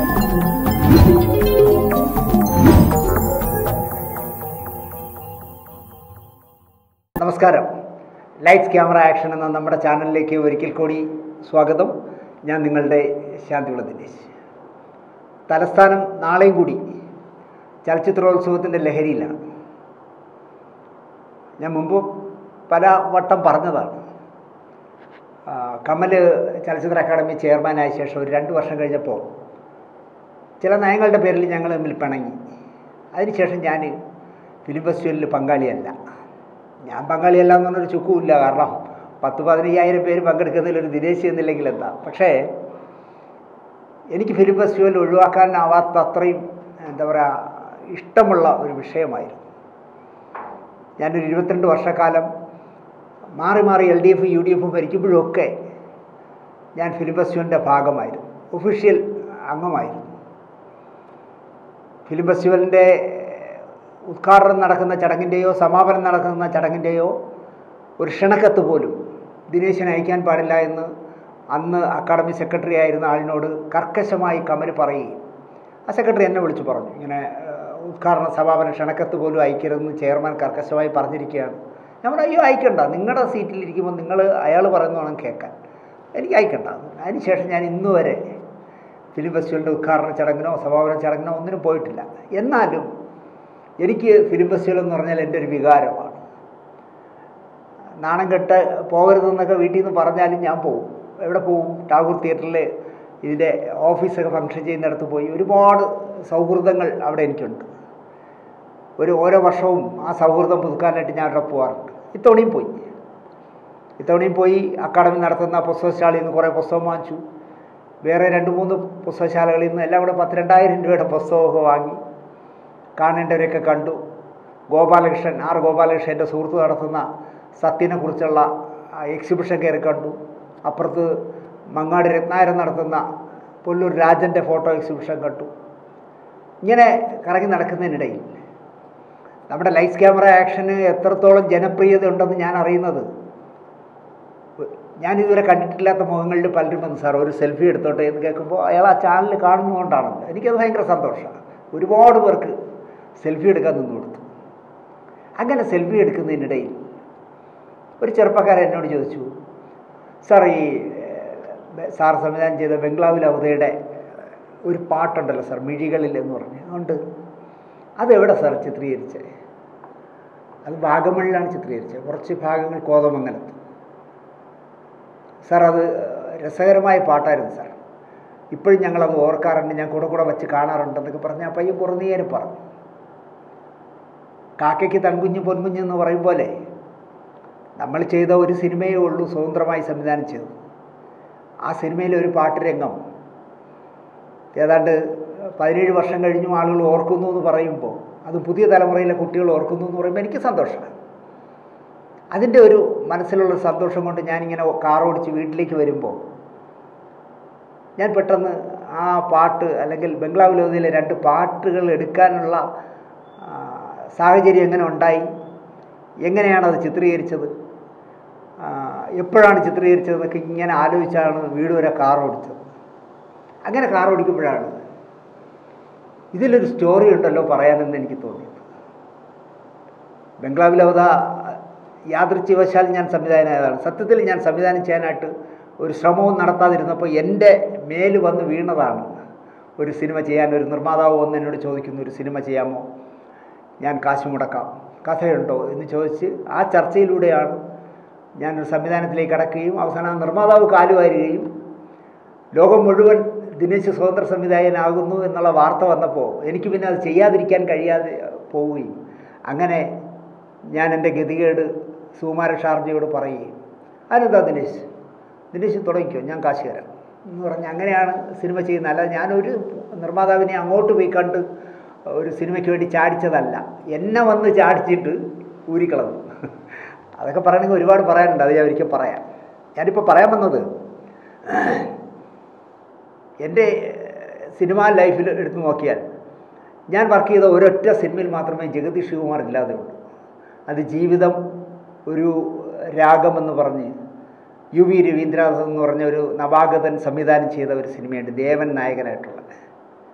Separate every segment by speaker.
Speaker 1: നമസ്കാരം lights camera action എന്ന നമ്മുടെ ചാനലിലേക്ക് ഒരിക്കൽ കൂടി സ്വാഗതം ഞാൻ നിങ്ങളുടെ ശാന്തിയുള്ള ദിനേശ് തലസ്ഥാനം നാളെയും കൂടി ചലച്ചിത്രോത്സവത്തിൻ്റെ ലഹരിയിലാണ് ഞാൻ മുമ്പ് പല വട്ടം പറഞ്ഞതാണ് ആ, കമൽ ചലച്ചിത്ര അക്കാദമി ചെയർമാനായ ശേഷം ഒരു രണ്ട് വർഷം കഴിഞ്ഞപ്പോൾ ചില നയങ്ങളുടെ പേരിൽ ഞങ്ങൾ തമ്മിൽ പിണങ്ങി അതിനുശേഷം ഞാൻ ഫിലിം ഫെസ്റ്റിവലിൽ പങ്കാളിയല്ല ഞാൻ പങ്കാളിയല്ല എന്ന് പറഞ്ഞൊരു ചുക്കുമില്ല കാരണം പത്ത് പതിനയ്യായിരം പേര് പങ്കെടുക്കുന്നതിൽ ഒരു ദിനേശ് എന്നില്ലെങ്കിൽ എന്താ പക്ഷേ എനിക്ക് ഫിലിം ഫെസ്റ്റിവൽ ഒഴിവാക്കാനാവാത്ത അത്രയും എന്താ പറയുക ഇഷ്ടമുള്ള ഒരു വിഷയമായിരുന്നു ഞാനൊരു ഇരുപത്തിരണ്ട് വർഷക്കാലം മാറി മാറി L D F U D F ഭരിക്കുമ്പോഴൊക്കെ ഞാൻ ഫിലിം ഫെസ്റ്റിവലിൻ്റെ ഭാഗമായിരുന്നു ഒഫീഷ്യൽ അംഗമായിരുന്നു ഫിലിം ഫെസ്റ്റിവലിൻ്റെ ഉദ്ഘാടനം നടക്കുന്ന ചടങ്ങിൻ്റെയോ സമാപനം നടക്കുന്ന ചടങ്ങിൻ്റെയോ ഒരു ക്ഷണക്കത്ത് പോലും ദിനേശിന് അയക്കാൻ പാടില്ല എന്ന് അന്ന് അക്കാഡമി സെക്രട്ടറി ആയിരുന്ന ആളിനോട് കർക്കശമായി കമൽ പറയുകയും ആ സെക്രട്ടറി എന്നെ വിളിച്ചു പറഞ്ഞു ഇങ്ങനെ ഏഹ്, ഉദ്ഘാടന സമാപന ക്ഷണക്കത്ത് പോലും അയക്കരുതെന്ന് ചെയർമാൻ കർക്കശമായി പറഞ്ഞിരിക്കുകയാണ് ഞാൻ പറഞ്ഞു അയ്യോ അയക്കണ്ട നിങ്ങളുടെ സീറ്റിലിരിക്കുമ്പോൾ നിങ്ങൾ അയാൾ പറയുന്ന വേണം കേൾക്കാൻ എനിക്ക് അയക്കണ്ട അതിനുശേഷം ഞാൻ ഇന്ന് വരെ ഫിലിം ഫെസ്റ്റിവലിൻ്റെ ഉദ്ഘാടന ചടങ്ങിനോ സമാപന ചടങ്ങിനോ ഒന്നിനും പോയിട്ടില്ല എന്നാലും എനിക്ക് ഫിലിം ഫെസ്റ്റിവൽ എന്ന് പറഞ്ഞാൽ എൻ്റെ ഒരു വികാരമാണ് നാണം കെട്ട് പോകരുതെന്നൊക്കെ വീട്ടിൽ നിന്ന് പറഞ്ഞാലും ഞാൻ പോകും എവിടെ പോകും ടാഗൂർ തിയേറ്ററിൽ ഇതിൻ്റെ ഓഫീസൊക്കെ ഫങ്ഷൻ ചെയ്യുന്നിടത്ത് പോയി ഒരുപാട് സൗഹൃദങ്ങൾ അവിടെ എനിക്കുണ്ട് ഒരു ഓരോ വർഷവും ആ സൗഹൃദം പുതുക്കാനായിട്ട് ഞാൻ അവിടെ പോകാറുണ്ട് ഇത്തവണയും പോയി ഇത്തവണയും പോയി അക്കാഡമി നടത്തുന്ന പുസ്തകശാലയിൽ നിന്ന് കുറേ പുസ്തകം വാങ്ങിച്ചു വേറെ രണ്ട് മൂന്ന് പുസ്തകശാലകളിൽ നിന്ന് എല്ലാം കൂടെ പത്ത് രണ്ടായിരം രൂപയുടെ പുസ്തകമൊക്കെ വാങ്ങി കാണേണ്ടവരൊക്കെ കണ്ടു ഗോപാലകൃഷ്ണൻ ആർ ഗോപാലകൃഷ്ണൻ എൻ്റെ സുഹൃത്ത് നടത്തുന്ന സത്യനെ കുറിച്ചുള്ള എക്സിബിഷൻ കയറി കണ്ടു അപ്പുറത്ത് മങ്ങാട് രത്നാകരൻ നടത്തുന്ന പുല്ലൂർ രാജൻ്റെ ഫോട്ടോ എക്സിബിഷൻ കണ്ടു ഇങ്ങനെ കറങ്ങി നടക്കുന്നതിനിടയിൽ നമ്മുടെ ലൈറ്റ്സ് ക്യാമറ ആക്ഷന് എത്രത്തോളം ജനപ്രിയത ഉണ്ടെന്ന് ഞാൻ അറിയുന്നത് ഞാൻ ഇതുവരെ കണ്ടിട്ടില്ലാത്ത മുഖങ്ങളിൽ പലരും വന്ന് സാർ ഒരു സെൽഫി എടുത്തോട്ടെ എന്ന് കേൾക്കുമ്പോൾ അയാൾ ആ ചാനൽ കാണുന്നതുകൊണ്ടാണ് എനിക്കത് ഭയങ്കര സന്തോഷമാണ് ഒരുപാട് പേർക്ക് സെൽഫി എടുക്കാൻ നിന്ന് കൊടുത്തു അങ്ങനെ സെൽഫി എടുക്കുന്നതിനിടയിൽ ഒരു ചെറുപ്പക്കാരൻ എന്നോട് ചോദിച്ചു സാർ ഈ ഏഹ്, സാർ സംവിധാനം ചെയ്ത ബംഗ്ലാവിൽ അവതയുടെ ഒരു പാട്ടുണ്ടല്ലോ സാർ മിഴികളിൽ എന്ന് പറഞ്ഞ് ഉണ്ട് അതെവിടെ സാർ ചിത്രീകരിച്ചത് അത് വാഗമണിലാണ് ചിത്രീകരിച്ചത് കുറച്ച് ഭാഗങ്ങൾ കോതമംഗലത്ത് സാർ അത് രസകരമായ പാട്ടായിരുന്നു സാർ ഇപ്പോഴും ഞങ്ങളത് ഓർക്കാറുണ്ട് ഞാൻ കൂടെ കൂടെ വെച്ച് കാണാറുണ്ടെന്നൊക്കെ പറഞ്ഞ് ആ പയ്യൻ കുറേ നേരം പറഞ്ഞു കാക്കയ്ക്ക് തൺകുഞ്ഞ് പൊൻകുഞ്ഞ് എന്ന് പറയും പോലെ നമ്മൾ ചെയ്ത ഒരു സിനിമയേ ഉള്ളൂ സ്വതന്ത്രമായി സംവിധാനം ചെയ്തത് ആ സിനിമയിലെ ഒരു പാട്ട് രംഗം ഏതാണ്ട് പതിനേഴ് വർഷം കഴിഞ്ഞും ആളുകൾ ഓർക്കുന്നു എന്ന് പറയുമ്പോൾ അത് പുതിയ തലമുറയിലെ കുട്ടികൾ ഓർക്കുന്നു എന്ന് പറയുമ്പോൾ എനിക്ക് സന്തോഷമാണ് അതിൻ്റെ ഒരു മനസ്സിലുള്ള സന്തോഷം കൊണ്ട് ഞാനിങ്ങനെ കാർ ഓടിച്ച് വീട്ടിലേക്ക് വരുമ്പോൾ ഞാൻ പെട്ടെന്ന് ആ പാട്ട് അല്ലെങ്കിൽ ബംഗ്ലാവിലോതിയിലെ രണ്ട് പാട്ടുകൾ എടുക്കാനുള്ള ആ, സാഹചര്യം എങ്ങനെ ഉണ്ടായി എങ്ങനെയാണ് അത് ചിത്രീകരിച്ചത് ആ, എപ്പോഴാണ് ചിത്രീകരിച്ചതെന്നൊക്കെ ഇങ്ങനെ ആലോചിച്ചാണ് വീട് വരെ കാർ ഓടിച്ചത് അങ്ങനെ കാർ ഓടിക്കുമ്പോഴാണ് ഇതിലൊരു സ്റ്റോറി ഉണ്ടല്ലോ പറയാനെന്ന് എനിക്ക് തോന്നിയത് ബംഗ്ലാവിലവത യാദൃച്ഛിവശാൽ ഞാൻ സംവിധാനമായതാണ് സത്യത്തിൽ ഞാൻ സംവിധാനം ചെയ്യാനായിട്ട് ഒരു ശ്രമവും നടത്താതിരുന്നപ്പോൾ എൻ്റെ മേൽ വന്ന് വീണതാണ് ഒരു സിനിമ ചെയ്യാൻ ഒരു നിർമ്മാതാവ് വന്ന് എന്നോട് ചോദിക്കുന്നു ഒരു സിനിമ ചെയ്യാമോ ഞാൻ കാശ് മുടക്കാം കഥയുണ്ടോ എന്ന് ചോദിച്ച് ആ ചർച്ചയിലൂടെയാണ് ഞാനൊരു സംവിധാനത്തിലേക്ക് കടക്കുകയും അവസാനം ആ നിർമ്മാതാവ് കാലുവാരുകയും ലോകം മുഴുവൻ ദിനേശ് സ്വതന്ത്ര സംവിധായകനാകുന്നു എന്നുള്ള വാർത്ത വന്നപ്പോൾ എനിക്ക് പിന്നെ അത് ചെയ്യാതിരിക്കാൻ കഴിയാതെ പോവുകയും അങ്ങനെ ഞാൻ എൻ്റെ ഗതികേട് സുകുമാര ഷാർജയോട് പറയുകയും അതിനെന്താ ദിനേശ് ദിനേശ് തുടങ്ങിക്കോ ഞാൻ കാശ് തരാം എന്ന് പറഞ്ഞ് അങ്ങനെയാണ് സിനിമ ചെയ്യുന്നത് അല്ലാതെ ഞാനൊരു നിർമ്മാതാവിനെ അങ്ങോട്ട് പോയി കണ്ട് ഒരു സിനിമയ്ക്ക് വേണ്ടി ചാടിച്ചതല്ല എന്നെ വന്ന് ചാടിച്ചിട്ട് ഊരിക്കളഞ്ഞു അതൊക്കെ പറയണമെങ്കിൽ ഒരുപാട് പറയാനുണ്ട് അത് ഞാൻ ഒരിക്കൽ പറയാം ഞാനിപ്പോൾ പറയാൻ വന്നത് എൻ്റെ സിനിമാ ലൈഫിൽ എടുത്തു നോക്കിയാൽ ഞാൻ വർക്ക് ചെയ്ത ഒരൊറ്റ സിനിമയിൽ മാത്രമേ ജഗതി ശിവകുമാർ ഇല്ലാതെ ഉള്ളൂ അത് ജീവിതം ഒരു രാഗമെന്ന് പറഞ്ഞ് യു വി രവീന്ദ്രനാഥ് എന്ന് പറഞ്ഞ ഒരു നവാഗതൻ സംവിധാനം ചെയ്ത ഒരു സിനിമയുണ്ട് ദേവൻ നായകനായിട്ടുള്ള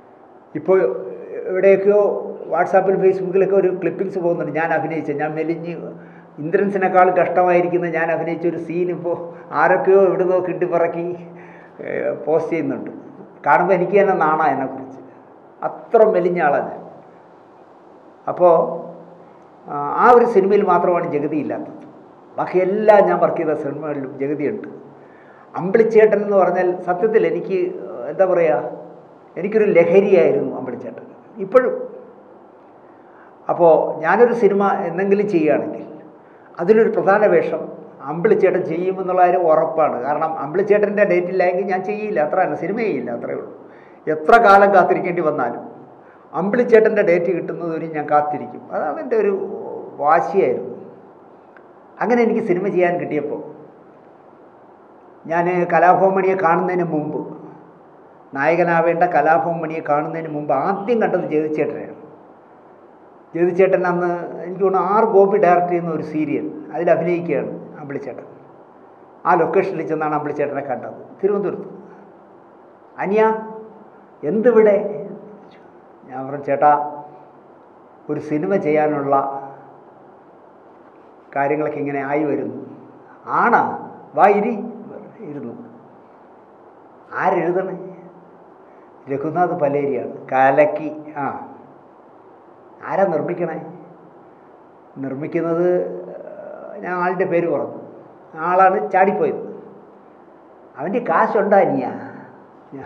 Speaker 1: ഇപ്പോൾ എവിടെയൊക്കെയോ വാട്സാപ്പിൽ ഫേസ്ബുക്കിലൊക്കെ ഒരു ക്ലിപ്പിങ്സ് പോകുന്നുണ്ട് ഞാൻ അഭിനയിച്ച ഞാൻ മെലിഞ്ഞ് ഇന്ദ്രൻസിനേക്കാൾ കഷ്ടമായിരിക്കുന്ന ഞാൻ അഭിനയിച്ച ഒരു സീൻ ഇപ്പോൾ ആരൊക്കെയോ എവിടുന്നോ കിട്ടിപ്പറക്കി പോസ്റ്റ് ചെയ്യുന്നുണ്ട് കാണുമ്പോൾ എനിക്ക് തന്നെ നാണ എന്നെക്കുറിച്ച് അത്ര മെലിഞ്ഞ ആളാണ് ഞാൻ അപ്പോൾ ആ ഒരു സിനിമയിൽ മാത്രമാണ് ജഗതി ഇല്ലാത്തത് ബാക്കി എല്ലാം ഞാൻ വർക്ക് ചെയ്ത സിനിമകളിലും ജഗതിയുണ്ട് അമ്പിളിച്ചേട്ടൻ എന്ന് പറഞ്ഞാൽ സത്യത്തിൽ എനിക്ക് എന്താ പറയുക എനിക്കൊരു ലഹരിയായിരുന്നു അമ്പിളിച്ചേട്ടൻ ഇപ്പോഴും അപ്പോൾ ഞാനൊരു സിനിമ എന്തെങ്കിലും ചെയ്യുകയാണെങ്കിൽ അതിലൊരു പ്രധാന വേഷം അമ്പിളിച്ചേട്ടൻ ചെയ്യുമെന്നുള്ള കാര്യം ഉറപ്പാണ് കാരണം അമ്പിളിച്ചേട്ടൻ്റെ ഡേറ്റ് ഇല്ലെങ്കിൽ ഞാൻ ചെയ്യില്ല അത്ര തന്നെ സിനിമ ചെയ്യില്ല അത്രയേ ഉള്ളൂ എത്ര കാലം കാത്തിരിക്കേണ്ടി വന്നാലും അമ്പിളിച്ചേട്ടൻ്റെ ഡേറ്റ് കിട്ടുന്നതുവരെ ഞാൻ കാത്തിരിക്കും അതാണ് എൻ്റെ ഒരു വാശിയായിരുന്നു അങ്ങനെ എനിക്ക് സിനിമ ചെയ്യാൻ കിട്ടിയപ്പോൾ ഞാൻ കലാഭവമണിയെ കാണുന്നതിന് മുമ്പ് നായകനാവേണ്ട കലാഭവമണിയെ കാണുന്നതിന് മുമ്പ് ആദ്യം കണ്ടത് ജഗതിച്ചേട്ടനെയാണ് ജഗതിച്ചേട്ടൻ അന്ന് എനിക്ക് തോന്നുന്നു ആർ ഗോപി ഡയറക്റ്റ് ചെയ്യുന്ന ഒരു സീരിയൽ അതിൽ അഭിനയിക്കുകയാണ് അമ്പിളിച്ചേട്ടൻ ആ ലൊക്കേഷനിൽ ചെന്നാണ് അമ്പിളിച്ചേട്ടനെ കണ്ടത് തിരുവനന്തപുരത്ത് അനിയ എന്തിവിടെ ഞാൻ പറഞ്ഞു ചേട്ടാ ഒരു സിനിമ ചെയ്യാനുള്ള കാര്യങ്ങളൊക്കെ ഇങ്ങനെ ആയി വരുന്നു ആണാ വാ ഇരി ഇരുന്നു ആരെഴുതണേ രഘുനാഥ് പലേരിയാണ് കലക്കി ആ ആരാ നിർമ്മിക്കണേ നിർമ്മിക്കുന്നത് ഞാൻ ആളിൻ്റെ പേര് പറഞ്ഞു ആളാണ് ചാടിപ്പോയത് അവൻ്റെ കാശുണ്ടോ അനിയ ഞാൻ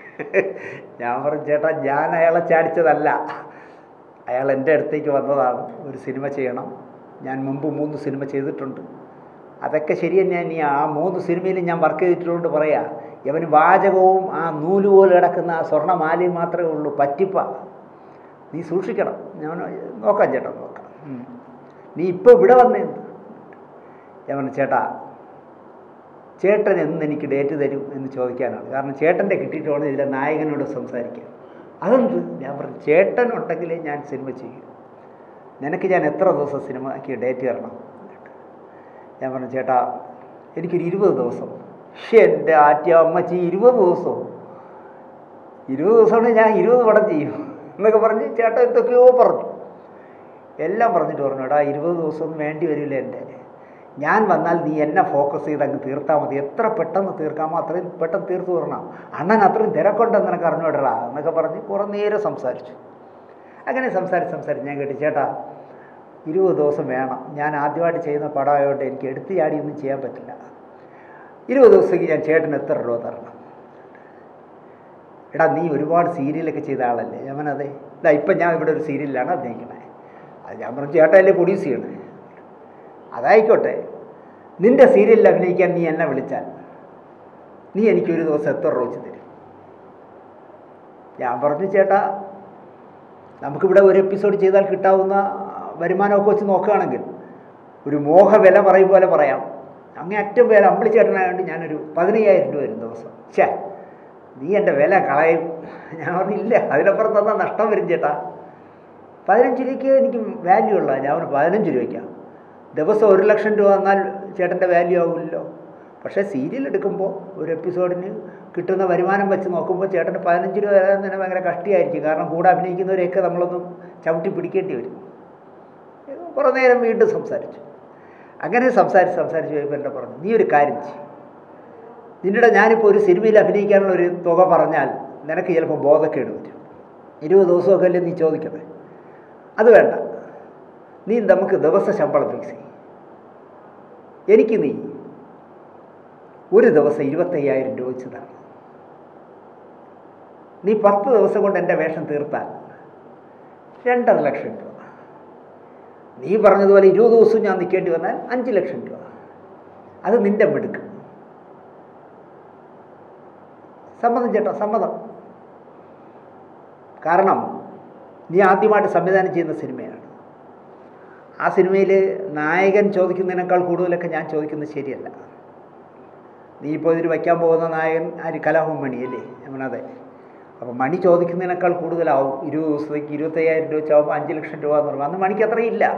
Speaker 1: ഞാൻ പറഞ്ഞു ചേട്ടാ ഞാൻ അയാളെ ചാടിച്ചതല്ല അയാൾ എൻ്റെ അടുത്തേക്ക് വന്നതാണ് ഒരു സിനിമ ചെയ്യണം ഞാൻ മുമ്പ് മൂന്ന് സിനിമ ചെയ്തിട്ടുണ്ട് അതൊക്കെ ശരി തന്നെയാണ് ഇനി ആ മൂന്ന് സിനിമയിൽ ഞാൻ വർക്ക് ചെയ്തിട്ടുള്ളതുകൊണ്ട് പറയാ ഇവന് വാചകവും ആ നൂല് പോലെ കിടക്കുന്ന ആ സ്വർണ്ണമാലയും മാത്രമേ ഉള്ളൂ പറ്റിപ്പ നീ സൂക്ഷിക്കണം ഞാൻ നോക്കാം ചേട്ടാ നോക്കാം നീ ഇപ്പോൾ ഇവിടെ വന്നേ ഞാൻ പറഞ്ഞു ചേട്ടാ ചേട്ടൻ എന്ന് എനിക്ക് ഡേറ്റ് തരും എന്ന് ചോദിക്കാനാണ് കാരണം ചേട്ടൻ്റെ കിട്ടിയിട്ട് വേണം ഇതിലെ നായകനോട് സംസാരിക്കാൻ അതെന്ത് ഞാൻ പറഞ്ഞു ചേട്ടൻ ഉണ്ടെങ്കിലേ ഞാൻ സിനിമ ചെയ്യും നിനക്ക് ഞാൻ എത്ര ദിവസം സിനിമയ്ക്ക് ഡേറ്റ് തരണം ഞാൻ പറഞ്ഞു ചേട്ടാ എനിക്കൊരു ഇരുപത് ദിവസം പക്ഷേ എൻ്റെ ആറ്റിയ അമ്മച്ചി ഇരുപത് ദിവസവും ഇരുപത് ദിവസമാണ് ഞാൻ ഇരുപത് പടം ചെയ്യും എന്നൊക്കെ പറഞ്ഞ് ചേട്ടൻ എന്തൊക്കെയോ പറഞ്ഞു എല്ലാം പറഞ്ഞിട്ട് പറഞ്ഞു എടാ ഇരുപത് ദിവസമൊന്നും വേണ്ടി വരില്ല എൻ്റെ ഞാൻ വന്നാൽ നീ എന്നെ ഫോക്കസ് ചെയ്ത് അങ്ങ് തീർത്താൽ മതി എത്ര പെട്ടെന്ന് തീർക്കാമോ അത്രയും പെട്ടെന്ന് തീർത്തു തരണം അണ്ണൻ അത്രയും തിരക്കുണ്ടെന്ന് നിനക്ക് അറിഞ്ഞുവിടടാ എന്നൊക്കെ പറഞ്ഞ് കുറേ നേരം സംസാരിച്ചു അങ്ങനെ സംസാരിച്ച് സംസാരിച്ച് ഞാൻ കേട്ടു ചേട്ടാ ഇരുപത് ദിവസം വേണം ഞാൻ ആദ്യമായിട്ട് ചെയ്യുന്ന പടമായതുകൊണ്ട് എനിക്ക് എടുത്ത് ചാടിയൊന്നും ചെയ്യാൻ പറ്റില്ല ഇരുപത് ദിവസത്തേക്ക് ഞാൻ ചേട്ടന് എത്ര രൂപ തരണം എടാ നീ ഒരുപാട് സീരിയലൊക്കെ ചെയ്ത ആളല്ലേ ഞാൻ അതെ ഇതാ ഇപ്പം ഞാൻ ഇവിടെ ഒരു സീരിയലിലാണ് അഭിനയിക്കണേ അത് ഞാൻ പറഞ്ഞു ചേട്ടനല്ലേ പ്രൊഡ്യൂസ് ചെയ്യണേ അതായിക്കോട്ടെ നിൻ്റെ സീരിയലിൽ അഭിനയിക്കാൻ നീ എന്നെ വിളിച്ചാൽ നീ എനിക്കൊരു ദിവസം എത്ര രൂപ വെച്ച് തരും ഞാൻ പറഞ്ഞു ചേട്ടാ നമുക്കിവിടെ ഒരു എപ്പിസോഡ് ചെയ്താൽ കിട്ടാവുന്ന വരുമാനമൊക്കെ വെച്ച് നോക്കുകയാണെങ്കിൽ ഒരു മോഹ വില പറയും പോലെ പറയാം അങ്ങേ അറ്റം പേര് അമ്പിളിച്ചേട്ടനായതുകൊണ്ട് ഞാനൊരു പതിനയ്യായിരം രൂപ വരും ദിവസം ഛേ നീ എൻ്റെ വില കളയും ഞാൻ പറഞ്ഞില്ല അതിനപ്പുറം തന്നാൽ നഷ്ടം വരും ചേട്ടാ പതിനഞ്ച് രൂപയ്ക്ക് എനിക്ക് വാല്യൂ ഉള്ള ഞാൻ പറഞ്ഞു പതിനഞ്ച് രൂപയ്ക്കാണ് ദിവസം ഒരു ലക്ഷം രൂപ തന്നാൽ ചേട്ടൻ്റെ വാല്യൂ ആവില്ലല്ലോ പക്ഷേ സീരിയൽ എടുക്കുമ്പോൾ ഒരു എപ്പിസോഡിന് കിട്ടുന്ന വരുമാനം വെച്ച് നോക്കുമ്പോൾ ചേട്ടന് പതിനഞ്ച് രൂപ തരാൻ തന്നെ ഭയങ്കര കഷ്ടിയായിരിക്കും കാരണം കൂടെ അഭിനയിക്കുന്നവരെയൊക്കെ നമ്മളൊന്ന് ചവിട്ടി പിടിക്കേണ്ടി വരും കുറേ നേരം വീണ്ടും സംസാരിച്ചു അങ്ങനെ സംസാരിച്ച് സംസാരിച്ച് കഴിയുമ്പോൾ എൻ്റെ പറഞ്ഞു നീ ഒരു കാര്യം ചെയ്യും നിന്നിടെ ഞാനിപ്പോൾ ഒരു സിനിമയിൽ അഭിനയിക്കാനുള്ള ഒരു തുക പറഞ്ഞാൽ നിനക്ക് ചിലപ്പോൾ ബോധക്കേട് വരും ഇരുപത് ദിവസമൊക്കെ അല്ലേ നീ ചോദിക്കണേ അത് വേണ്ട നീ നമുക്ക് ദിവസ ശമ്പളം ഫിക്സ് ചെയ്യും എനിക്ക് നീ ഒരു ദിവസം ഇരുപത്തയ്യായിരം രൂപ വെച്ച് തരണം നീ പത്ത് ദിവസം കൊണ്ട് എൻ്റെ വേഷം തീർത്താൽ രണ്ടര ലക്ഷം രൂപ നീ പറഞ്ഞതുപോലെ ഇരുപത് ദിവസവും ഞാൻ നിൽക്കേണ്ടി വന്നാൽ അഞ്ച് ലക്ഷം രൂപ അത് നിൻ്റെ മിടുക്ക് സമ്മതം ചേട്ടാ സമ്മതം കാരണം നീ ആദ്യമായിട്ട് സംവിധാനം ചെയ്യുന്ന സിനിമയാണ് ആ സിനിമയിൽ നായകൻ ചോദിക്കുന്നതിനേക്കാൾ കൂടുതലൊക്കെ ഞാൻ ചോദിക്കുന്നത് ശരിയല്ല നീ ഇപ്പോൾ ഇതിൽ വയ്ക്കാൻ പോകുന്ന നായകൻ ആര് കലാഭവൻ മണി അല്ലേ ഞാൻ അതെ അപ്പോൾ മണി ചോദിക്കുന്നതിനേക്കാൾ കൂടുതലാവും ഇരുപത് ദിവസത്തേക്ക് ഇരുപത്തയ്യായിരം രൂപ വെച്ചാകുമ്പോൾ അഞ്ച് ലക്ഷം രൂപ എന്ന് പറയുമ്പോൾ അന്ന് മണിക്ക് അത്രയും ഇല്ല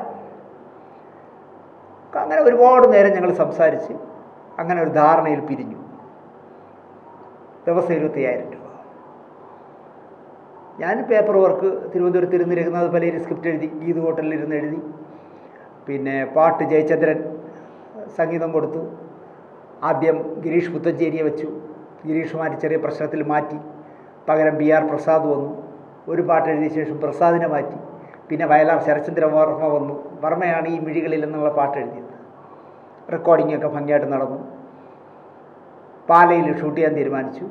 Speaker 1: അങ്ങനെ ഒരുപാട് നേരം ഞങ്ങൾ സംസാരിച്ച് അങ്ങനെ ഒരു ധാരണയിൽ പിരിഞ്ഞു ദിവസം ഇരുപത്തയ്യായിരം രൂപ ഞാൻ പേപ്പർ വർക്ക് തിരുവനന്തപുരത്ത് ഇരുന്ന് രഘുനാഥ് പലയിൽ സ്ക്രിപ്റ്റ് എഴുതി ഗീത് ഹോട്ടലിൽ ഇരുന്ന് എഴുതി പിന്നെ പാട്ട് ജയചന്ദ്രൻ സംഗീതം കൊടുത്തു ആദ്യം ഗിരീഷ് പുത്തഞ്ചേരിയെ വെച്ചു ഗിരീഷുമാരി ചെറിയ പ്രശ്നത്തിൽ മാറ്റി പകരം ബി ആർ പ്രസാദ് വന്നു ഒരു പാട്ട് എഴുതിയ ശേഷം പ്രസാദിനെ മാറ്റി പിന്നെ വയലാർ ശരചന്ദ്ര വർമ്മ വന്നു വർമ്മയാണ് ഈ മിഴികളിൽ എന്നുള്ള പാട്ട് എഴുതിയത് റെക്കോർഡിംഗ് ഒക്കെ ഭംഗിയായിട്ട് നടന്നു പാലയിൽ ഷൂട്ട് ചെയ്യാൻ തീരുമാനിച്ചു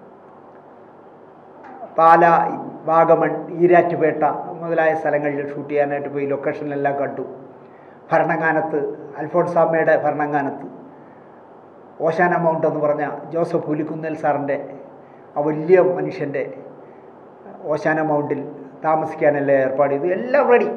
Speaker 1: പാല വാഗമൺ ഈരാറ്റുപേട്ട മുതലായ സ്ഥലങ്ങളിൽ ഷൂട്ട് ചെയ്യാനായിട്ട് പോയി ലൊക്കേഷനിലെല്ലാം കണ്ടു ഭരണങ്ങാനത്ത് അൽഫോൺസാമ്മയുടെ ഭരണങ്ങാനത്ത് ഓശാന മൗണ്ട് എന്ന് പറഞ്ഞ ജോസഫ് പുലിക്കുന്നൽ സാറിൻ്റെ ആ വലിയ മനുഷ്യൻ്റെ ഓശാന മൗണ്ടിൽ താമസിക്കാനെല്ലാം ഏർപ്പാട് ചെയ്തു എല്ലാം റെഡി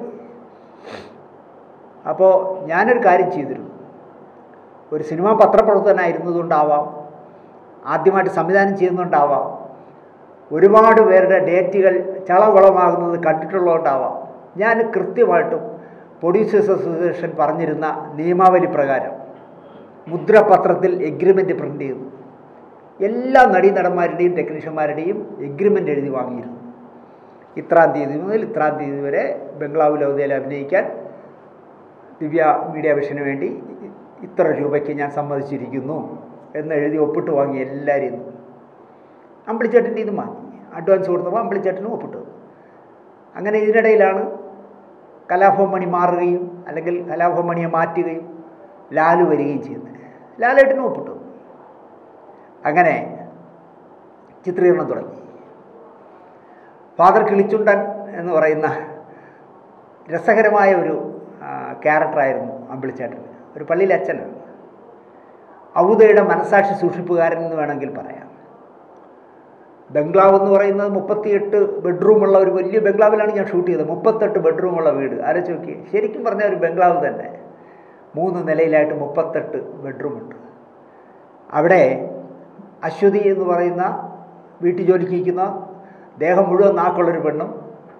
Speaker 1: അപ്പോൾ ഞാനൊരു കാര്യം ചെയ്തിരുന്നു ഒരു സിനിമാ പത്രപ്രവർത്തനായിരുന്നതുകൊണ്ടാവാം ആദ്യമായിട്ട് സംവിധാനം ചെയ്യുന്നതുകൊണ്ടാവാം ഒരുപാട് പേരുടെ ഡേറ്റുകൾ ചളവളമാകുന്നത് കണ്ടിട്ടുള്ളതുകൊണ്ടാവാം ഞാൻ കൃത്യമായിട്ടും പ്രൊഡ്യൂസേഴ്സ് അസോസിയേഷൻ പറഞ്ഞിരുന്ന നിയമാവലി പ്രകാരം മുദ്രപത്രത്തിൽ എഗ്രിമെൻ്റ് പ്രിൻ്റ് ചെയ്തു എല്ലാ നടീനടന്മാരുടെയും ടെക്നീഷ്യന്മാരുടെയും എഗ്രിമെൻ്റ് എഴുതി വാങ്ങിയിരുന്നു ഇത്രാം തീയതി മുതൽ ഇത്രാം തീയതി വരെ ബംഗ്ലാവ് ലൗദയിൽ അഭിനയിക്കാൻ ദിവ്യ മീഡിയ വിഷന് വേണ്ടി ഇത്ര രൂപയ്ക്ക് ഞാൻ സമ്മതിച്ചിരിക്കുന്നു എന്ന് എഴുതി ഒപ്പിട്ട് വാങ്ങി എല്ലാവരും അമ്പിളിച്ചേട്ടൻ്റെ ഇത് വാങ്ങി അഡ്വാൻസ് കൊടുത്തപ്പോൾ അമ്പിളിച്ചേട്ടനും ഒപ്പിട്ടു അങ്ങനെ ഇതിനിടയിലാണ് കലാഭവൻ മണി മാറുകയും അല്ലെങ്കിൽ കലാഭവൻ മണിയെ മാറ്റുകയും ലാലു വരികയും ചെയ്യുന്നത് ലാലേട്ടനും ഒപ്പിട്ടു അങ്ങനെ ചിത്രീകരണം തുടങ്ങി ഫാദർ കിളിച്ചുണ്ടൻ എന്ന് പറയുന്ന രസകരമായ ഒരു ക്യാരക്ടറായിരുന്നു അമ്പിളിച്ചേട്ടൻ ഒരു പള്ളിയിലെ അച്ഛനാണ് ഔദയുടെ മനസാക്ഷി സൂക്ഷിപ്പുകാരൻ എന്ന് വേണമെങ്കിൽ പറയാം ബംഗ്ലാവ് എന്ന് പറയുന്നത് മുപ്പത്തിയെട്ട് ബെഡ്റൂമുള്ള ഒരു വലിയ ബംഗ്ലാവിലാണ് ഞാൻ ഷൂട്ട് ചെയ്തത് മുപ്പത്തെട്ട് ബെഡ്റൂമുള്ള വീട് ആലോചിച്ച് നോക്കി ശരിക്കും പറഞ്ഞ ഒരു ബംഗ്ലാവ് തന്നെ മൂന്ന് നിലയിലായിട്ട് മുപ്പത്തെട്ട് ബെഡ്റൂമുണ്ട് അവിടെ അശ്വതി എന്ന് പറയുന്ന വീട്ടു ജോലിക്ക് ഇരിക്കുന്ന ദേഹം മുഴുവൻ നാക്കുള്ളൊരു പെണ്ണും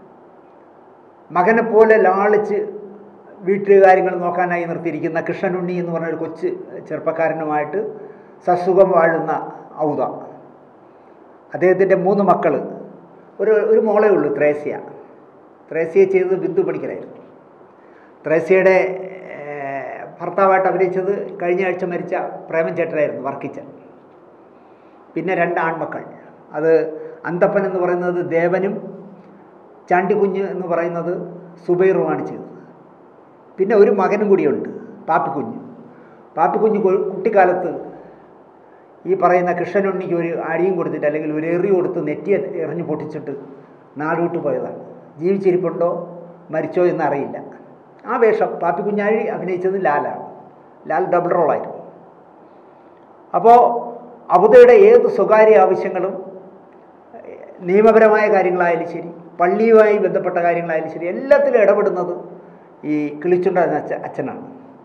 Speaker 1: മകനെ പോലെ ലാളിച്ച് വീട്ടുകാര്യങ്ങൾ നോക്കാനായി നിർത്തിയിരിക്കുന്ന കൃഷ്ണനുണ്ണി എന്ന് പറഞ്ഞ ഒരു കൊച്ച് ചെറുപ്പക്കാരനുമായിട്ട് സസുഖം വാഴുന്ന ഔത അദ്ദേഹത്തിൻ്റെ മൂന്ന് മക്കൾ ഒരു ഒരു മോളേ ഉള്ളൂ ത്രേസ്യ ത്രേസ്യയെ ചെയ്തത് ബിന്ദു പണിക്കരായിരുന്നു ത്രേസ്യയുടെ ഭർത്താവായിട്ട് അഭിനയിച്ചത് കഴിഞ്ഞ ആഴ്ച മരിച്ച പ്രേമൻ ചേട്ടനായിരുന്നു വർക്കിച്ചൻ പിന്നെ രണ്ട് ആൺമക്കൾ അത് അന്തപ്പൻ എന്ന് പറയുന്നത് ദേവനും ചാണ്ടിക്കുഞ്ഞ് എന്ന് പറയുന്നത് സുബൈറുമാണ് ചെയ്തത് പിന്നെ ഒരു മകനും കൂടിയുണ്ട് പാപ്പിക്കുഞ്ഞ് പാപ്പിക്കുഞ്ഞ് കുട്ടിക്കാലത്ത് ഈ പറയുന്ന കൃഷ്ണനുണ്ണിക്ക് ഒരു അടിയും കൊടുത്തിട്ട് അല്ലെങ്കിൽ ഒരു എറി കൊടുത്ത് നെറ്റി എറിഞ്ഞു പൊട്ടിച്ചിട്ട് നാട് വിട്ടു പോയതാണ് ജീവിച്ചിരിപ്പുണ്ടോ മരിച്ചോ എന്നറിയില്ല ആ വേഷം പാപ്പിക്കുഞ്ഞാഴി അഭിനയിച്ചത് ലാലാണ് ലാൽ ഡബിൾ റോളായിരുന്നു അപ്പോൾ അബുദയുടെ ഏത് സ്വകാര്യ ആവശ്യങ്ങളും നിയമപരമായ കാര്യങ്ങളായാലും ശരി പള്ളിയുമായി ബന്ധപ്പെട്ട കാര്യങ്ങളായാലും ശരി എല്ലാത്തിലും ഇടപെടുന്നത് ഈ കിളിച്ചുണ്ട അച്ഛ അച്ഛനാണ്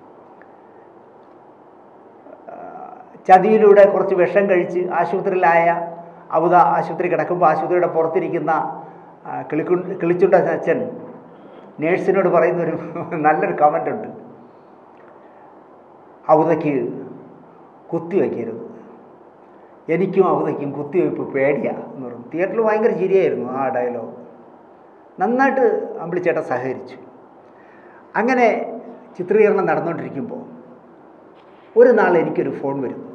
Speaker 1: ചതിയിലൂടെ കുറച്ച് വിഷം കഴിച്ച് ആശുപത്രിയിലായ അബുദ ആശുപത്രി കിടക്കുമ്പോൾ ആശുപത്രിയുടെ പുറത്തിരിക്കുന്ന കിളിക്കു കിളിച്ചുണ്ട അച്ഛൻ നേഴ്സിനോട് പറയുന്നൊരു നല്ലൊരു കമൻ്റ് ഉണ്ട് അവതയ്ക്ക് കുത്തിവെക്കരുത് എനിക്കും അവതയ്ക്കും കുത്തിവെപ്പ് പേടിയാണ് എന്ന് പറഞ്ഞു തിയേറ്ററിൽ ഭയങ്കര ചിരിയായിരുന്നു ആ ഡയലോഗ് നന്നായിട്ട് അമ്പിളിച്ചേട്ടൻ സഹകരിച്ചു അങ്ങനെ ചിത്രീകരണം നടന്നുകൊണ്ടിരിക്കുമ്പോൾ ഒരു നാൾ എനിക്കൊരു ഫോൺ വരുന്നു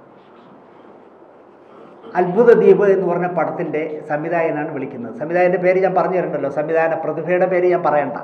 Speaker 1: അത്ഭുത ദ്വീപ് എന്ന് പറഞ്ഞ പടത്തിൻ്റെ സംവിധായകനാണ് വിളിക്കുന്നത് സംവിധായകൻ്റെ പേര് ഞാൻ പറഞ്ഞു തരണ്ടല്ലോ സംവിധാന പ്രതിഭയുടെ പേര് ഞാൻ പറയണ്ട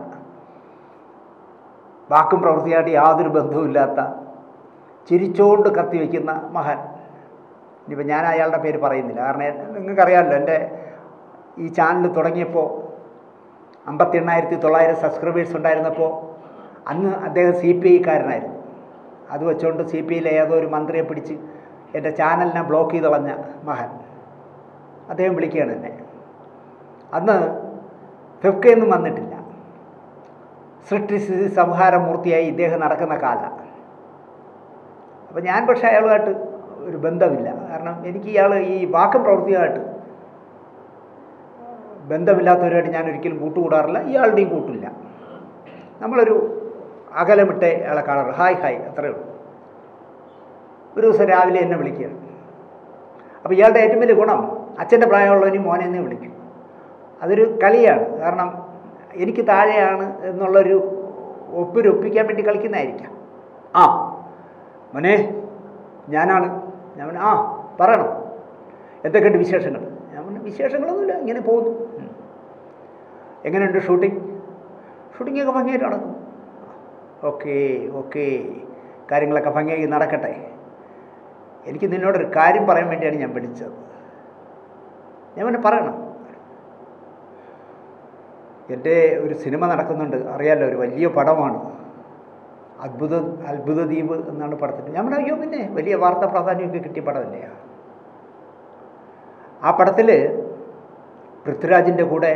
Speaker 1: വാക്കും പ്രവൃത്തിയായിട്ട് യാതൊരു ബന്ധവുമില്ലാത്ത ചിരിച്ചോണ്ട് കത്തിവെക്കുന്ന മഹാൻ ഇനിയിപ്പോൾ ഞാൻ അയാളുടെ പേര് പറയുന്നില്ല കാരണം നിങ്ങൾക്കറിയാമല്ലോ എൻ്റെ ഈ ചാനൽ തുടങ്ങിയപ്പോൾ അമ്പത്തി എണ്ണായിരത്തി തൊള്ളായിരം സബ്സ്ക്രൈബേഴ്സ് ഉണ്ടായിരുന്നപ്പോൾ അന്ന് അദ്ദേഹം സി പി ഐക്കാരനായിരുന്നു അത് വെച്ചുകൊണ്ട് സി പി ഐയിലെ ഏതോ ഒരു മന്ത്രിയെ പിടിച്ച് എൻ്റെ ചാനലിനെ ബ്ലോക്ക് ചെയ്ത് കളഞ്ഞ മഹാൻ അദ്ദേഹം വിളിക്കുകയാണ് എന്നെ അന്ന് ഫെഫ്കയൊന്നും വന്നിട്ടില്ല സൃഷ്ടിസ്ഥിതി സംഹാരമൂർത്തിയായി ഇദ്ദേഹം നടക്കുന്ന കാല അപ്പോൾ ഞാൻ പക്ഷേ അയാളുമായിട്ട് ഒരു ബന്ധമില്ല കാരണം എനിക്ക് ഇയാൾ ഈ വാക്കും പ്രവൃത്തിയായിട്ട് ബന്ധമില്ലാത്തവരുമായിട്ട് ഞാൻ ഒരിക്കലും കൂട്ടുകൂടാറില്ല ഇയാളുടെയും കൂട്ടില്ല നമ്മളൊരു അകലമിട്ടേ അയാളെ കാണാറ് ഹായ് ഹായ് അത്രയേ ഉള്ളൂ ഒരു ദിവസം രാവിലെ എന്നെ വിളിക്കുകയാണ് അപ്പോൾ ഇയാളുടെ ഏറ്റവും വലിയ ഗുണം അച്ഛൻ്റെ പ്രായമുള്ളവനും മോനെ എന്നെ വിളിക്കും അതൊരു കളിയാണ് കാരണം എനിക്ക് താഴെയാണ് എന്നുള്ളൊരു ഒപ്പിരൊപ്പിക്കാൻ വേണ്ടി കളിക്കുന്നതായിരിക്കാം ആ മോനെ ഞാനാണ് ഞാൻ പറഞ്ഞു, ആ പറയണം എന്തൊക്കെയുണ്ട് വിശേഷങ്ങൾ ഞാൻ പറഞ്ഞു വിശേഷങ്ങളൊന്നുമില്ല ഇങ്ങനെ പോകുന്നു ഉം. എങ്ങനെയുണ്ട് ഷൂട്ടിംഗ് ഷൂട്ടിങ്ങൊക്കെ ഭംഗിയായിട്ട് നടക്കും ഓക്കെ ഓക്കെ കാര്യങ്ങളൊക്കെ ഭംഗിയായി നടക്കട്ടെ എനിക്ക് നിന്നോടൊരു കാര്യം പറയാൻ വേണ്ടിയാണ് ഞാൻ വിളിച്ചത് ഞാൻ പിന്നെ പറയണം എൻ്റെ ഒരു സിനിമ നടക്കുന്നുണ്ട് അറിയാലോ ഒരു വലിയ പടമാണ് അത്ഭുത അത്ഭുത ദ്വീപ് എന്നാണ് പടത്തിന് ഞാൻ പറഞ്ഞു, അയ്യോ പിന്നെ വലിയ വാർത്താ പ്രാധാന്യമൊക്കെ കിട്ടിയ പടമല്ലേ ആ പടത്തിൽ പൃഥ്വിരാജിൻ്റെ കൂടെ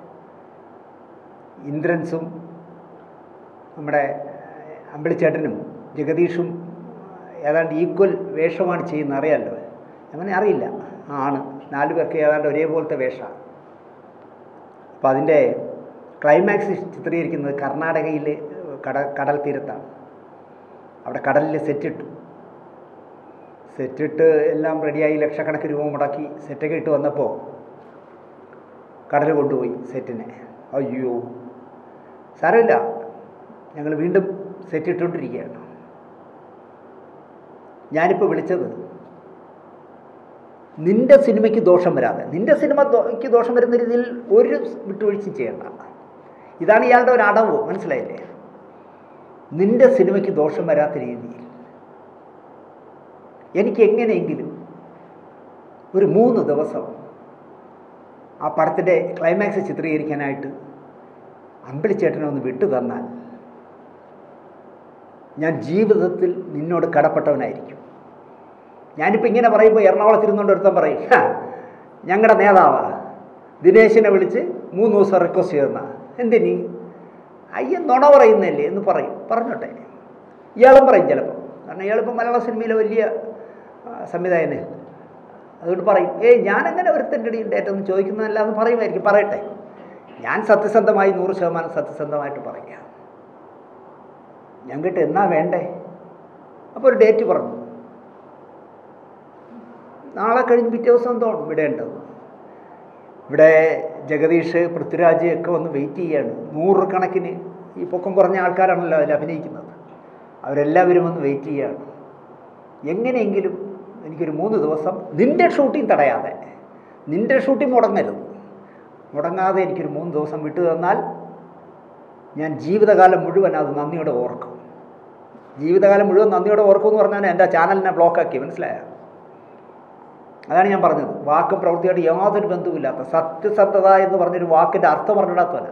Speaker 1: ഇന്ദ്രൻസും നമ്മുടെ അമ്പിളിച്ചേട്ടനും ജഗദീഷും ഏതാണ്ട് ഈക്വൽ വേഷമാണ് ചെയ്യുന്നത് അറിയാമല്ലോ അങ്ങനെ അറിയില്ല ആ, ആണ് നാല് പേർക്ക് ഏതാണ്ട് ഒരേപോലത്തെ വേഷമാണ് അപ്പോൾ അതിൻ്റെ ക്ലൈമാക്സ് ചിത്രീകരിക്കുന്നത് കർണാടകയിൽ കട കടൽ തീരത്താണ് അവിടെ കടലിൽ സെറ്റിട്ടു സെറ്റിട്ട് എല്ലാം റെഡിയായി ലക്ഷക്കണക്കിന് രൂപ മുടക്കി സെറ്റൊക്കെ ഇട്ട് വന്നപ്പോൾ കടൽ കൊണ്ടുപോയി സെറ്റിനെ അയ്യോ സാരമില്ല ഞങ്ങൾ വീണ്ടും സെറ്റ് ഇട്ടുകൊണ്ടിരിക്കുകയാണ് ഞാനിപ്പോൾ വിളിച്ചത് നിന്റെ സിനിമയ്ക്ക് ദോഷം വരാതെ നിന്റെ സിനിമയ്ക്ക് ദോഷം വരുന്ന രീതിയിൽ ഒരു വിട്ടുവീഴ്ച ചെയ്യണ്ട ഇതാണ് ഇയാളുടെ ഒരു അടവ് മനസ്സിലായില്ലേ നിന്റെ സിനിമയ്ക്ക് ദോഷം വരാത്ത രീതിയിൽ എനിക്ക് എങ്ങനെയെങ്കിലും ഒരു മൂന്ന് ദിവസം ആ പടത്തിൻ്റെ ക്ലൈമാക്സ് ചിത്രീകരിക്കാനായിട്ട് അമ്പിളിച്ചേട്ടനെ ഒന്ന് വിട്ടു തന്നാൽ ഞാൻ ജീവിതത്തിൽ നിന്നോട് കടപ്പെട്ടവനായിരിക്കും ഞാനിപ്പോൾ ഇങ്ങനെ പറയുമ്പോൾ എറണാകുളത്തിരുന്നുകൊണ്ട് ഒരുത്തൻ പറയും "ഹാ, ഞങ്ങളുടെ നേതാവാ ദിനേശിനെ വിളിച്ച് മൂന്ന് ദിവസം റിക്വസ്റ്റ് ചെയ്തെന്നാ എന്തിനി അയ്യൻ നുണ പറയുന്നല്ലേ എന്ന് പറയും പറഞ്ഞോട്ടെ ഇയാളും പറയും ചിലപ്പോൾ കാരണം ഇയാളിപ്പോൾ മലയാള സിനിമയിലെ വലിയ ആ, സംവിധായകന് അതുകൊണ്ട് പറയും ഏയ് ഞാനങ്ങനെ ഒരുത്തൻ്റെ അടിയുണ്ട് ഏറ്റവും ചോദിക്കുന്നതല്ല എന്ന് പറയുമായിരിക്കും പറയട്ടെ ഞാൻ സത്യസന്ധമായി നൂറ് ശതമാനം സത്യസന്ധമായിട്ട് പറയാം ഞങ്ങൾക്ക് എന്നാ വേണ്ടേ അപ്പോൾ ഒരു ഡേറ്റ് പറഞ്ഞു നാളെ കഴിഞ്ഞ് പിറ്റേ ദിവസം തോന്നും വിടേണ്ടത് ഇവിടെ ജഗദീഷ് പൃഥ്വിരാജ് ഒക്കെ വന്ന് വെയിറ്റ് ചെയ്യാണ് നൂറുകണക്കിന് ഈ പൊക്കം കുറഞ്ഞ ആൾക്കാരാണല്ലോ അതിൽ അഭിനയിക്കുന്നത് അവരെല്ലാവരും വന്ന് വെയിറ്റ് ചെയ്യാണ് എങ്ങനെയെങ്കിലും എനിക്കൊരു മൂന്ന് ദിവസം നിൻ്റെ ഷൂട്ടിംഗ് തടയാതെ നിൻ്റെ ഷൂട്ടിംഗ് മുടങ്ങരുത് മുടങ്ങാതെ എനിക്കൊരു മൂന്ന് ദിവസം വിട്ടു തന്നാൽ ഞാൻ ജീവിതകാലം മുഴുവൻ അത് നന്ദിയോടെ ഓർക്കും ജീവിതകാലം മുഴുവൻ നന്ദിയോടെ ഓർക്കും എന്ന് പറഞ്ഞാൽ എൻ്റെ ചാനലിനെ ബ്ലോക്കാക്കി മനസ്സിലായോ അതാണ് ഞാൻ പറഞ്ഞത് വാക്കും പ്രവൃത്തിയായിട്ട് യാതൊരു ബന്ധവുമില്ലാത്ത സത്യസന്ധത എന്ന് പറഞ്ഞൊരു വാക്കിൻ്റെ അർത്ഥം പറഞ്ഞിടാത്തവന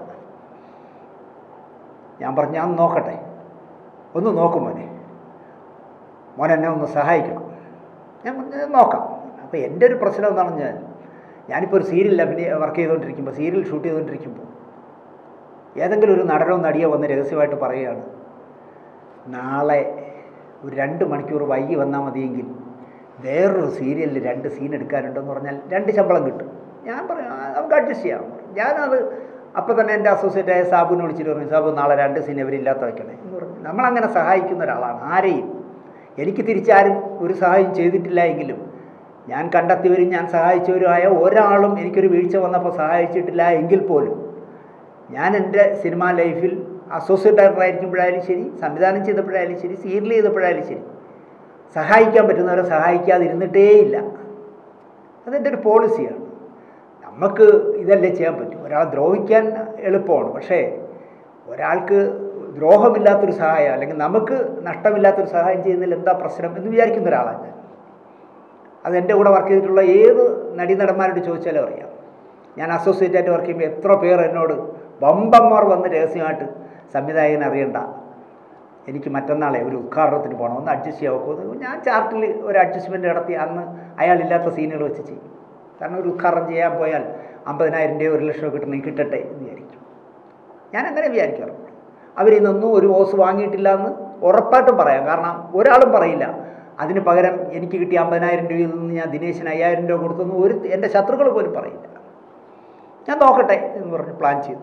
Speaker 1: ഞാൻ പറഞ്ഞു ഞാൻ നോക്കട്ടെ ഒന്ന് നോക്കും മോനെ മോൻ എന്നെ ഒന്ന് സഹായിക്കണം ഞാൻ പറഞ്ഞു, നോക്കാം അപ്പോൾ എൻ്റെ ഒരു പ്രശ്നം എന്താണെന്ന് ഞാൻ ഞാനിപ്പോൾ ഒരു സീരിയൽ അഭിനയ വർക്ക് ചെയ്തുകൊണ്ടിരിക്കുമ്പോൾ സീരിയൽ ഷൂട്ട് ചെയ്തുകൊണ്ടിരിക്കുമ്പോൾ ഏതെങ്കിലും ഒരു നടനോ നടിയോ വന്ന് രഹസ്യമായിട്ട് പറയുകയാണ് നാളെ ഒരു രണ്ട് മണിക്കൂർ വൈകി വന്നാൽ മതിയെങ്കിൽ വേറൊരു സീരിയലിൽ രണ്ട് സീൻ എടുക്കാനുണ്ടെന്ന് പറഞ്ഞാൽ രണ്ട് ശമ്പളം കിട്ടും ഞാൻ പറയും "ആ, നമുക്ക് അഡ്ജസ്റ്റ് ചെയ്യാം ഞാനത് അപ്പം തന്നെ എൻ്റെ അസോസിയേറ്റായ സാബുവിനെ വിളിച്ചിട്ട് പറഞ്ഞു സാബു നാളെ രണ്ട് സീൻ ഇവരില്ലാത്ത വയ്ക്കണേ എന്ന് പറഞ്ഞു നമ്മളങ്ങനെ സഹായിക്കുന്ന ഒരാളാണ് ആരെയും എനിക്ക് തിരിച്ചാരും ഒരു സഹായം ചെയ്തിട്ടില്ല എങ്കിലും ഞാൻ കണ്ടെത്തിയവരും ഞാൻ സഹായിച്ചവരുമായ ഒരാളും എനിക്കൊരു വീഴ്ച വന്നപ്പോൾ സഹായിച്ചിട്ടില്ല എങ്കിൽ പോലും ഞാൻ എൻ്റെ സിനിമാ ലൈഫിൽ അസോസിയേറ്റ് ഡയറക്ടർ ആയിരിക്കുമ്പോഴായാലും ശരി സംവിധാനം ചെയ്തപ്പോഴായാലും ശരി സീരിയൽ ചെയ്തപ്പോഴായാലും ശരി സഹായിക്കാൻ പറ്റുന്നവരെ സഹായിക്കാതിരുന്നിട്ടേയില്ല അതെൻ്റെ ഒരു പോളിസിയാണ് നമുക്ക് ഇതല്ലേ ചെയ്യാൻ പറ്റും ഒരാളെ ദ്രോഹിക്കാൻ എളുപ്പമാണ് പക്ഷേ ഒരാൾക്ക് ദ്രോഹമില്ലാത്തൊരു സഹായം അല്ലെങ്കിൽ നമുക്ക് നഷ്ടമില്ലാത്തൊരു സഹായം ചെയ്യുന്നതിൽ എന്താ പ്രശ്നം എന്ന് വിചാരിക്കുന്ന ഒരാളാണ് ഞാൻ അത് എൻ്റെ കൂടെ വർക്ക് ചെയ്തിട്ടുള്ള ഏത് നടീനടന്മാരോട് ചോദിച്ചാലും അറിയാം ഞാൻ അസോസിയേറ്റ് ആയിട്ട് വർക്ക് ചെയ്യുമ്പോൾ എത്ര പേർ എന്നോട് ബമ്പന്മാർ വന്ന് രഹസ്യമായിട്ട് സംവിധായകൻ അറിയണ്ട എനിക്ക് മറ്റന്നാളെ ഒരു ഉദ്ഘാടനത്തിന് പോകണം ഒന്ന് അഡ്ജസ്റ്റ് ചെയ്യാൻ നോക്കുമോ ഞാൻ ചാർട്ടിൽ ഒരു അഡ്ജസ്റ്റ്മെൻറ്റ് നടത്തി അന്ന് അയാളില്ലാത്ത സീനുകൾ വെച്ച് ചെയ്യും കാരണം ഒരു ഉദ്ഘാടനം ചെയ്യാൻ പോയാൽ അമ്പതിനായിരം രൂപ ഒരു ലക്ഷം കിട്ടണമെങ്കിൽ കിട്ടട്ടെ എന്ന് വിചാരിക്കും ഞാൻ അങ്ങനെ വിചാരിക്കാറുണ്ട് അവരിൽ നിന്നൊന്നും ഒരു ഓസ് വാങ്ങിയിട്ടില്ല എന്ന് ഉറപ്പായിട്ടും പറയാം കാരണം ഒരാളും പറയില്ല അതിന് പകരം എനിക്ക് കിട്ടിയ അമ്പതിനായിരം രൂപയിൽ നിന്ന് ഞാൻ ദിനേശിന് അയ്യായിരം രൂപ കൊടുത്തെന്ന് ഒരു എൻ്റെ ശത്രുക്കൾ പോലും പറയില്ല ഞാൻ നോക്കട്ടെ എന്ന് പറഞ്ഞ് പ്ലാൻ ചെയ്തു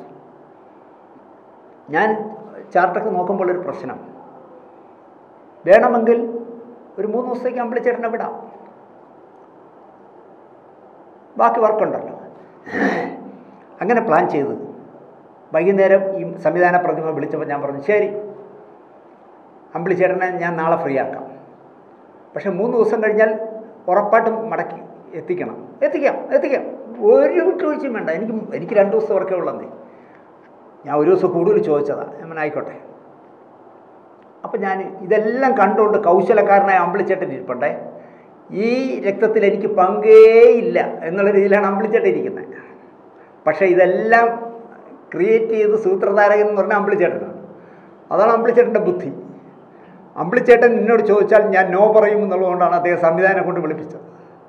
Speaker 1: ഞാൻ ചാർട്ടൊക്കെ നോക്കുമ്പോൾ ഒരു പ്രശ്നം വേണമെങ്കിൽ ഒരു മൂന്ന് ദിവസത്തേക്ക് അമ്പിളിച്ചേട്ടനെ വിടാം ബാക്കി വർക്കുണ്ടല്ലോ അങ്ങനെ പ്ലാൻ ചെയ്ത് വൈകുന്നേരം ഈ സംവിധാന പ്രതിഭ വിളിച്ചപ്പോൾ ഞാൻ പറഞ്ഞു ശരി അമ്പിളിച്ചേട്ടനെ ഞാൻ നാളെ ഫ്രീ ആക്കാം പക്ഷേ മൂന്ന് ദിവസം കഴിഞ്ഞാൽ ഉറപ്പായിട്ടും മടക്കി എത്തിക്കണം എത്തിക്കാം എത്തിക്കാം ഒരു വിട്ടുവീഴ്ചയും വേണ്ട എനിക്ക് എനിക്ക് രണ്ട് ദിവസം ഉറക്കേ ഉള്ളന്നേ ഞാൻ ഒരു ദിവസം കൂടുതൽ ചോദിച്ചതാണ് ഞാൻ പറഞ്ഞു, ആയിക്കോട്ടെ അപ്പം ഞാൻ ഇതെല്ലാം കണ്ടുകൊണ്ട് കൗശലക്കാരനായ അമ്പിളിച്ചേട്ടൻ ഇരിപ്പുണ്ടേ ഈ രക്തത്തിൽ എനിക്ക് പങ്കേയില്ല എന്നുള്ള രീതിയിലാണ് അമ്പിളിച്ചേട്ടൻ ഇരിക്കുന്നത് പക്ഷേ ഇതെല്ലാം ക്രിയേറ്റ് ചെയ്ത് സൂത്രധാരകൻ എന്ന് പറഞ്ഞാൽ അമ്പിളിച്ചേട്ടനാണ് അതാണ് അമ്പിളിച്ചേട്ടൻ്റെ ബുദ്ധി അമ്പിളിച്ചേട്ടൻ എന്നോട് ചോദിച്ചാൽ ഞാൻ നോ പറയും എന്നുള്ളതുകൊണ്ടാണ് അദ്ദേഹം സംവിധാനം കൊണ്ട് വിളിപ്പിച്ചത്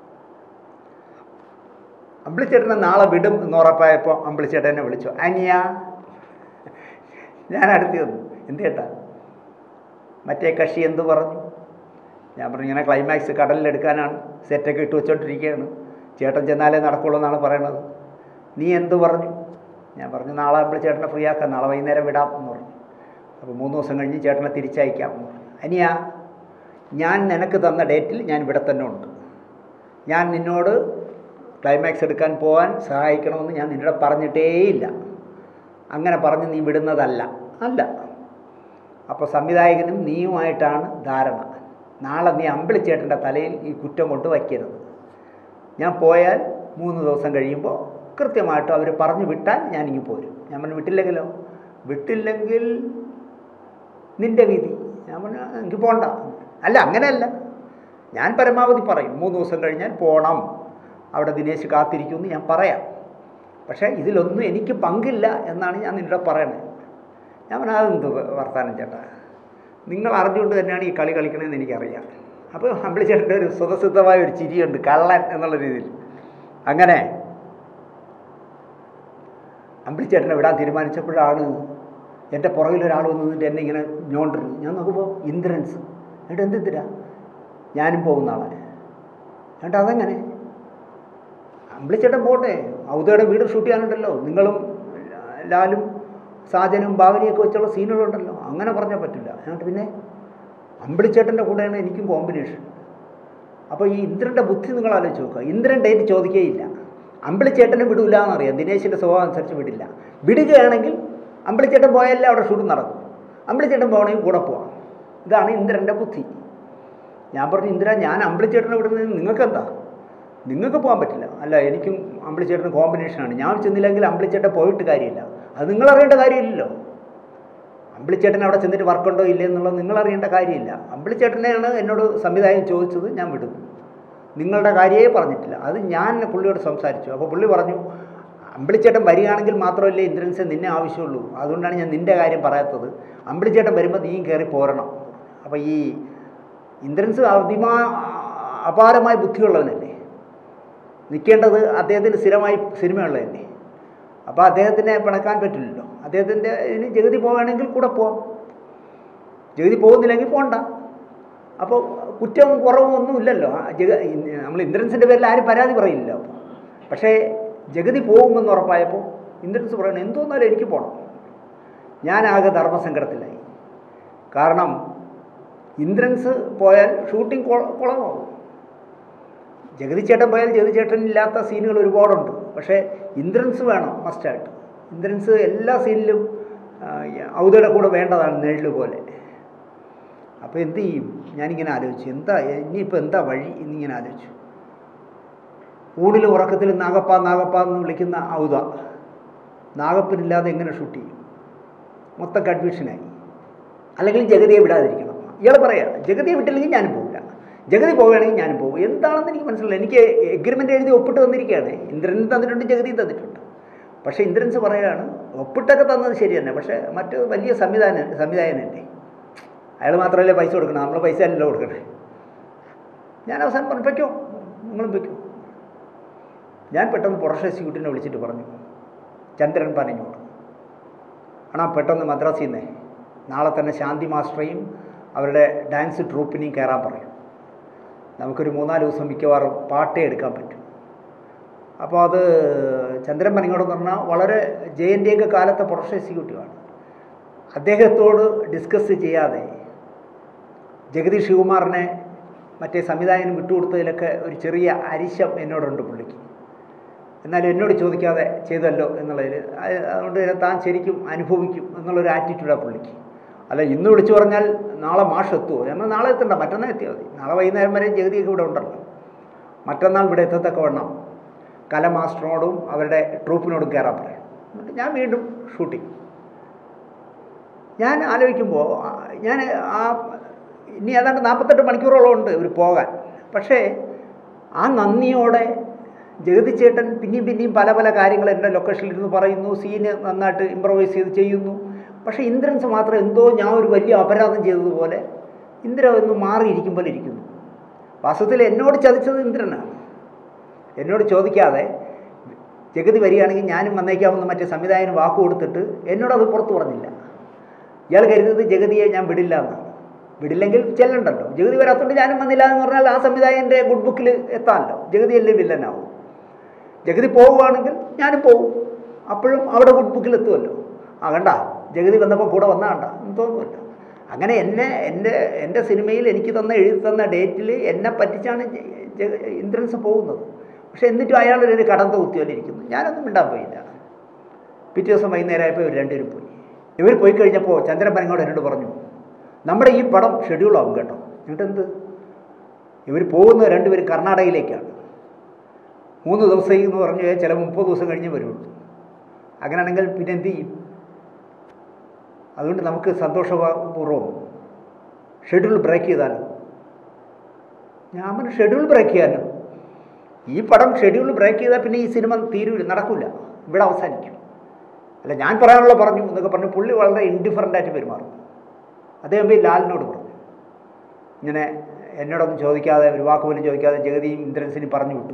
Speaker 1: അമ്പിളിച്ചേട്ടനെ നാളെ വിടും എന്ന് ഉറപ്പായപ്പോൾ അമ്പിളിച്ചേട്ടനെ വിളിച്ചു അനിയ ഞാൻ അടുത്ത് വന്നു എന്ത് ചേട്ടാ മറ്റേ കക്ഷി എന്ത് പറഞ്ഞു ഞാൻ പറഞ്ഞു ഇങ്ങനെ ക്ലൈമാക്സ് കടലിലെടുക്കാനാണ് സെറ്റൊക്കെ ഇട്ട് വെച്ചോണ്ടിരിക്കുകയാണ് ചേട്ടൻ ചെന്നാലേ നടക്കുള്ളൂ എന്നാണ് പറയണത് നീ എന്ത് പറഞ്ഞു ഞാൻ പറഞ്ഞു നാളെ നമ്മൾ ചേട്ടനെ ഫ്രീ ആക്കാം നാളെ വൈകുന്നേരം വിടാം എന്ന് പറഞ്ഞു അപ്പോൾ മൂന്ന് ദിവസം കഴിഞ്ഞ് ചേട്ടനെ തിരിച്ചയക്കാം എന്ന് പറഞ്ഞു അനിയ ഞാൻ നിനക്ക് തന്ന ഡേറ്റിൽ ഞാൻ ഇവിടെ തന്നെ ഉണ്ട് ഞാൻ നിന്നോട് ക്ലൈമാക്സ് എടുക്കാൻ പോകാൻ സഹായിക്കണമെന്ന് ഞാൻ നിന്നോട് പറഞ്ഞിട്ടേയില്ല അങ്ങനെ പറഞ്ഞ് നീ വിടുന്നതല്ല അല്ല അപ്പോൾ സംവിധായകനും നീയുമായിട്ടാണ് ധാരണ നാളെ നീ അമ്പിളിച്ചേട്ടൻ്റെ തലയിൽ ഈ കുറ്റം കൊണ്ട് വയ്ക്കരുത് ഞാൻ പോയാൽ മൂന്ന് ദിവസം കഴിയുമ്പോൾ കൃത്യമായിട്ട് അവർ പറഞ്ഞു വിട്ടാൽ ഞാനിങ്ങ് പോരും ഞാൻ പറഞ്ഞു വിട്ടില്ലെങ്കിലോ വിട്ടില്ലെങ്കിൽ നിൻ്റെ വിധി ഞാൻ പറഞ്ഞു "ആ, എനിക്ക് പോണ്ട അല്ല അങ്ങനെയല്ല ഞാൻ പരമാവധി പറയും മൂന്ന് ദിവസം കഴിഞ്ഞാൽ പോകണം അവിടെ ദിനേശ് കാത്തിരിക്കുമെന്ന് ഞാൻ പറയാം പക്ഷേ ഇതിലൊന്നും എനിക്ക് പങ്കില്ല എന്നാണ് ഞാൻ നിന്നോട് പറയണത് ഞാൻ പറഞ്ഞു അതെന്ത് വർത്താനം ചേട്ടാ നിങ്ങൾ അറിഞ്ഞുകൊണ്ട് തന്നെയാണ് ഈ കളി കളിക്കണമെന്ന് എനിക്കറിയാം അപ്പോൾ അമ്പിളിച്ചേട്ടൻ്റെ ഒരു സ്വതസിദ്ധമായ ഒരു ചിരിയുണ്ട് കള്ളൻ എന്നുള്ള രീതിയിൽ അങ്ങനെ അമ്പിളിച്ചേട്ടനെ വിടാൻ തീരുമാനിച്ചപ്പോഴാണ് എൻ്റെ പുറകിൽ ഒരാൾ വന്ന് നിന്നിട്ട് എന്നെ ഇങ്ങനെ ഞോണ്ടിരുന്നു ഞാൻ നോക്കുമ്പോൾ ഇന്ദ്രൻസ് എന്നിട്ട് എന്തിരാ ഞാനും പോകുന്ന ആളെ എന്നിട്ട് അതെങ്ങനെ അമ്പിളിച്ചേട്ടൻ പോട്ടെ ഔദയുടെ വീട് ഷൂട്ട് ചെയ്യാനുണ്ടല്ലോ നിങ്ങളും ലാലും സാജനും ഭാവനയൊക്കെ വെച്ചുള്ള സീനുകളുണ്ടല്ലോ അങ്ങനെ പറഞ്ഞാൽ പറ്റില്ല എന്നിട്ട് പിന്നെ അമ്പിളിച്ചേട്ടൻ്റെ കൂടെയാണ് എനിക്കും കോമ്പിനേഷൻ അപ്പോൾ ഈ ഇന്ദ്രൻ്റെ ബുദ്ധി നിങ്ങൾ ആലോചിച്ച് നോക്കുക ഇന്ദ്രൻ ഡേറ്റ് ചോദിക്കുകയില്ല അമ്പിളിച്ചേട്ടനെ വിടില്ല എന്നറിയാം ദിനേശിൻ്റെ സ്വഭാവം അനുസരിച്ച് വിടില്ല വിടുകയാണെങ്കിൽ അമ്പിളിച്ചേട്ടൻ പോയാലേ അവിടെ ഷൂട്ട് നടക്കും അമ്പിളിച്ചേട്ടൻ പോകണമെങ്കിൽ കൂടെ പോവാം ഇതാണ് ഇന്ദ്രൻ്റെ ബുദ്ധി ഞാൻ പറഞ്ഞു ഇന്ദ്ര ഞാൻ അമ്പിളിച്ചേട്ടനെ വിടുന്നത് നിങ്ങൾക്കെന്താ നിങ്ങൾക്ക് പോകാൻ പറ്റില്ല അല്ല എനിക്കും അമ്പിളിച്ചേട്ടനും കോമ്പിനേഷനാണ് ഞാൻ ചെന്നില്ലെങ്കിൽ അമ്പിളിച്ചേട്ടൻ പോയിട്ട് കാര്യമില്ല അത് നിങ്ങൾ അറിയേണ്ട കാര്യമില്ലല്ലോ അമ്പിളിച്ചേട്ടൻ അവിടെ ചെന്നിട്ട് വർക്കുണ്ടോ ഇല്ലേ എന്നുള്ളത് നിങ്ങൾ അറിയേണ്ട കാര്യമില്ല അമ്പിളിച്ചേട്ടനെയാണ് എന്നോട് സംവിധായകൻ ചോദിച്ചത് ഞാൻ വിടും നിങ്ങളുടെ കാര്യമേ പറഞ്ഞിട്ടില്ല അത് ഞാൻ പുള്ളിയോട് സംസാരിച്ചു അപ്പോൾ പുള്ളി പറഞ്ഞു അമ്പിളിച്ചേട്ടൻ വരികയാണെങ്കിൽ മാത്രമല്ലേ ഇന്ദ്രൻസ് നിന്നെ ആവശ്യമുള്ളൂ അതുകൊണ്ടാണ് ഞാൻ നിൻ്റെ കാര്യം പറയാത്തത് അമ്പിളിച്ചേട്ടൻ വരുമ്പോൾ നീയും കയറി പോരണം അപ്പോൾ ഈ ഇന്ദ്രൻസ് അതിമാ അപാരമായ ബുദ്ധിയുള്ളവനല്ലേ നിൽക്കേണ്ടത് അദ്ദേഹത്തിന് സ്ഥിരമായി സിനിമയുള്ളതല്ലേ അപ്പോൾ അദ്ദേഹത്തിനെ പിണക്കാൻ പറ്റില്ലല്ലോ അദ്ദേഹത്തിൻ്റെ ഇതിന് ജഗതി പോവുകയാണെങ്കിൽ കൂടെ പോവാം ജഗതി പോകുന്നില്ലെങ്കിൽ പോകണ്ട അപ്പോൾ കുറ്റവും കുറവും ഒന്നുമില്ലല്ലോ ആ ജഗ നമ്മൾ ഇന്ദ്രൻസിൻ്റെ പേരിൽ ആരും പരാതി പറയില്ലല്ലോ അപ്പോൾ പക്ഷേ ജഗതി പോകുമെന്ന് ഉറപ്പായപ്പോൾ ഇന്ദ്രൻസ് പറയണം എന്തോന്നാലും എനിക്ക് പോകണം ഞാനാകെ ധർമ്മസങ്കടത്തിലായി കാരണം ഇന്ദ്രൻസ് പോയാൽ ഷൂട്ടിംഗ് കുളമാവും ജഗതി ചേട്ടൻ പോയാൽ ജഗതി ചേട്ടൻ ഇല്ലാത്ത സീനുകൾ ഒരുപാടുണ്ട് പക്ഷേ ഇന്ദ്രൻസ് വേണം മസ്റ്റായിട്ട് ഇന്ദ്രൻസ് എല്ലാ സീനിലും ഔദയുടെ കൂടെ വേണ്ടതാണ് നെഴല് പോലെ അപ്പോൾ എന്ത് ചെയ്യും ഞാനിങ്ങനെ ആലോചിച്ചു എന്താ ഇനിയിപ്പോൾ എന്താ വഴി എന്നിങ്ങനെ ആലോചിച്ചു ഊണിലും ഉറക്കത്തിലും നാഗപ്പ നാഗപ്പ എന്ന് വിളിക്കുന്ന ഔദ നാഗപ്പനില്ലാതെ എങ്ങനെ ഷൂട്ട് ചെയ്യും മൊത്തം കൺഫ്യൂഷനായി അല്ലെങ്കിൽ ജഗതിയെ വിടാതിരിക്കണം ഇയാൾ പറയാം ജഗതിയെ വിട്ടില്ലെങ്കിൽ ഞാനും പോകില്ല ജഗതി പോവുകയാണെങ്കിൽ ഞാനും പോകും എന്താണെന്ന് എനിക്ക് മനസ്സിലായില്ല എനിക്ക് എഗ്രിമെൻ്റ് എഴുതി ഒപ്പിട്ട് തന്നിരിക്കുകയാണ് ഇന്ദ്രൻ തന്നിട്ടുണ്ട് ജഗതി തന്നിട്ടുണ്ട് പക്ഷേ ഇന്ദ്രൻസ് പറയുകയാണ് ഒപ്പിട്ടൊക്കെ തന്നത് ശരി തന്നെ പക്ഷേ മറ്റ് വലിയ സംവിധാനം സംവിധായകനല്ലേ അയാൾ മാത്രമല്ലേ പൈസ കൊടുക്കണം നമ്മൾ പൈസ അല്ലല്ലോ കൊടുക്കണേ ഞാൻ അവസാനം പറഞ്ഞു വയ്ക്കോ നിങ്ങളും വയ്ക്കോ ഞാൻ പെട്ടെന്ന് പുറഷ എക്സിക്യൂട്ടീവിനെ വിളിച്ചിട്ട് പറഞ്ഞു ചന്ദ്രൻ പറഞ്ഞോട് ആണാ പെട്ടെന്ന് മദ്രാസിൽ നിന്നേ നാളെ തന്നെ ശാന്തി മാസ്റ്ററേയും അവരുടെ ഡാൻസ് ട്രൂപ്പിനെയും കയറാൻ പറയും നമുക്കൊരു മൂന്നാല് ദിവസം മിക്കവാറും പാട്ടേ എടുക്കാൻ പറ്റും അപ്പോൾ അത് ചന്ദ്രൻ പനിങ്ങോടെന്ന് പറഞ്ഞാൽ വളരെ ജെ എൻ ഡി ഒക്കെ കാലത്തെ പ്രൊഫഷണൽ എക്സിക്യൂട്ടീവാണ് അദ്ദേഹത്തോട് ഡിസ്കസ് ചെയ്യാതെ ജഗദീഷ് ശിവകുമാറിനെ മറ്റേ സംവിധായകന് വിട്ടുകൊടുത്തതിലൊക്കെ ഒരു ചെറിയ അരിശം എന്നോടുണ്ട് പുള്ളിക്ക് എന്നാലും എന്നോട് ചോദിക്കാതെ ചെയ്തല്ലോ എന്നുള്ളതിൽ അത് അതുകൊണ്ട് തന്നെ താൻ ശരിക്കും അനുഭവിക്കും എന്നുള്ളൊരു ആറ്റിറ്റ്യൂഡാണ് പുള്ളിക്ക് അല്ല ഇന്ന് വിളിച്ചു പറഞ്ഞാൽ നാളെ മാഷ് എത്തുമോ നമ്മൾ നാളെ എത്തണ്ട മറ്റന്നാൾ എത്തിയാൽ മതി നാളെ വൈകുന്നേരം വരെ ജഗതിയൊക്കെ ഇവിടെ ഉണ്ടല്ലോ മറ്റന്നാൾ ഇവിടെ എത്തത്തക്ക വണ്ണം കല മാസ്റ്ററിനോടും അവരുടെ ട്രൂപ്പിനോടും കയറാൻ പറയും എന്നിട്ട് ഞാൻ വീണ്ടും ഷൂട്ടിങ് ഞാൻ ആലോചിക്കുമ്പോൾ ഞാൻ ആ ഇനി ഏതാണ്ട് നാൽപ്പത്തെട്ട് മണിക്കൂറോളം ഉണ്ട് ഇവർ പോകാൻ പക്ഷേ ആ നന്ദിയോടെ ജഗതിച്ചേട്ടൻ പിന്നെയും പിന്നെയും പല പല കാര്യങ്ങൾ എൻ്റെ ലൊക്കേഷനിൽ ഇരുന്ന് പറയുന്നു സീന് നന്നായിട്ട് ഇമ്പ്രവൈസ് ചെയ്ത് ചെയ്യുന്നു പക്ഷേ ഇന്ദ്രൻസ് മാത്രം എന്തോ ഞാൻ ഒരു വലിയ അപരാധം ചെയ്തതുപോലെ ഇന്ദ്രൻ ഒന്ന് മാറിയിരിക്കും പോലെ ഇരിക്കുന്നു വാസ്തവത്തിൽ എന്നോട് ചതിച്ചത് ഇന്ദ്രനാണ് എന്നോട് ചോദിക്കാതെ ജഗതി വരികയാണെങ്കിൽ ഞാനും വന്നേക്കാമെന്ന് മറ്റേ സംവിധായകന് വാക്ക് കൊടുത്തിട്ട് എന്നോടത് പുറത്തു പറഞ്ഞില്ല ഇയാൾ കരുതുന്നത് ജഗതിയെ ഞാൻ വിടില്ല എന്നാണ് വിടില്ലെങ്കിൽ ചെല്ലണ്ടല്ലോ ജഗതി വരാത്തോണ്ട് ഞാനും വന്നില്ല എന്ന് പറഞ്ഞാൽ ആ സംവിധായകൻ്റെ ഗുഡ് ബുക്കിൽ എത്താമല്ലോ ജഗതിയല്ലേ വില്ലനാവും ജഗതി പോവുകയാണെങ്കിൽ ഞാനും പോവും അപ്പോഴും അവിടെ ഗുഡ് ബുക്കിൽ എത്തുമല്ലോ ആ കണ്ട ജഗതി വന്നപ്പോൾ കൂടെ വന്നാ കണ്ട എന്ന് തോന്നുമല്ലോ അങ്ങനെ എന്നെ എൻ്റെ എൻ്റെ സിനിമയിൽ എനിക്ക് തന്ന എഴുതി തന്ന ഡേറ്റിൽ എന്നെ പറ്റിച്ചാണ് ജ- ജ- ഇന്ദ്രൻസ് പോകുന്നത് പക്ഷെ എന്നിട്ടും അയാൾ ഒരു കടന്ത കുത്തിയോലിരിക്കുന്നു ഞാനൊന്നും മിണ്ടാൻ പോയില്ല പിറ്റേ ദിവസം വൈകുന്നേരം ആയപ്പോൾ ഇവർ രണ്ടുപേരും പോയി ഇവർ പോയി കഴിഞ്ഞപ്പോൾ ചന്ദ്രൻ പനങ്ങോട് എന്നോട് പറഞ്ഞു നമ്മുടെ ഈ പടം ഷെഡ്യൂളാവും കേട്ടോ എന്നിട്ട് എന്ത് ഇവർ പോകുന്നത് രണ്ടുപേരും കർണാടകയിലേക്കാണ് മൂന്ന് ദിവസത്തേക്ക് എന്ന് പറഞ്ഞു കഴിഞ്ഞാൽ ചില മുപ്പത് ദിവസം കഴിഞ്ഞ് വരുള്ളൂ അങ്ങനെയാണെങ്കിൽ പിന്നെ എന്ത് ചെയ്യും അതുകൊണ്ട് നമുക്ക് സന്തോഷപൂർവ്വം ഷെഡ്യൂൾ ബ്രേക്ക് ചെയ്താലോ ഞാൻ പറഞ്ഞു ഷെഡ്യൂൾ ബ്രേക്ക് ചെയ്യാനോ ഈ പടം ഷെഡ്യൂൾ ബ്രേക്ക് ചെയ്താൽ പിന്നെ ഈ സിനിമ തീരൂല നടക്കില്ല ഇവിടെ അവസാനിക്കും അല്ല ഞാൻ പറയാനുള്ള പറഞ്ഞു എന്നൊക്കെ പറഞ്ഞു പുള്ളി വളരെ ഇൻഡിഫറൻ്റ് ആയിട്ട് പെരുമാറും അദ്ദേഹം പോയി ലാലിനോട് പറഞ്ഞു ഇങ്ങനെ എന്നോടൊന്നും ചോദിക്കാതെ ഒരു വാക്ക് പോലും ചോദിക്കാതെ ജഗതിയും ഇന്ദ്രൻസിനും പറഞ്ഞു വിട്ടു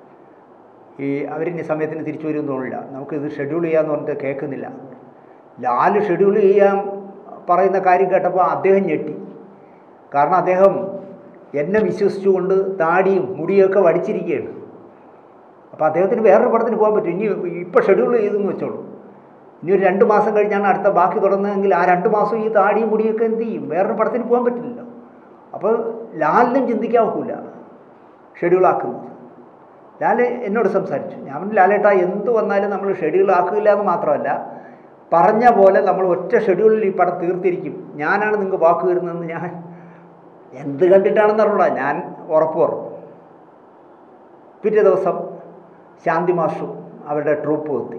Speaker 1: ഈ അവരിനി സമയത്തിന് തിരിച്ചു വരുമെന്ന് തോന്നില്ല നമുക്കിത് ഷെഡ്യൂൾ ചെയ്യാമെന്ന് പറഞ്ഞിട്ട് കേൾക്കുന്നില്ല ലാൽ ഷെഡ്യൂൾ ചെയ്യാൻ പറയുന്ന കാര്യം കേട്ടപ്പോൾ അദ്ദേഹം ഞെട്ടി കാരണം അദ്ദേഹം എന്നെ വിശ്വസിച്ചുകൊണ്ട് താടിയും മുടിയൊക്കെ വടിച്ചിരിക്കുകയാണ് അപ്പോൾ അദ്ദേഹത്തിന് വേറൊരു പടത്തിന് പോകാൻ പറ്റും ഇനി ഇപ്പോൾ ഷെഡ്യൂൾ ചെയ്തെന്ന് വെച്ചോളൂ ഇനി ഒരു രണ്ട് മാസം കഴിഞ്ഞാണ് അടുത്ത ബാക്കി തുടങ്ങുന്നതെങ്കിൽ ആ രണ്ട് മാസം ഈ താടിയും മുടിയൊക്കെ എന്ത് ചെയ്യും വേറൊരു പടത്തിന് പോകാൻ പറ്റില്ലല്ലോ അപ്പോൾ ലാലിനും ചിന്തിക്കാൻ ഒക്കില്ല ഷെഡ്യൂളാക്കുന്നത് ലാൽ എന്നോട് സംസാരിച്ചു ഞാൻ പറഞ്ഞു, ലാലേട്ടാ എന്ത് വന്നാലും നമ്മൾ ഷെഡ്യൂൾ ആക്കില്ല എന്ന് മാത്രമല്ല പറഞ്ഞ പോലെ നമ്മൾ ഒറ്റ ഷെഡ്യൂളിൽ ഈ പടം തീർത്തിരിക്കും ഞാനാണ് നിങ്ങൾക്ക് വാക്ക് തരുന്നതെന്ന് ഞാൻ എന്ത് കണ്ടിട്ടാണെന്ന് അറിഞ്ഞൂടാ ഞാൻ ഉറപ്പ് പറഞ്ഞു പിറ്റേ ദിവസം ശാന്തി മാഷും അവരുടെ ട്രൂപ്പ് എത്തി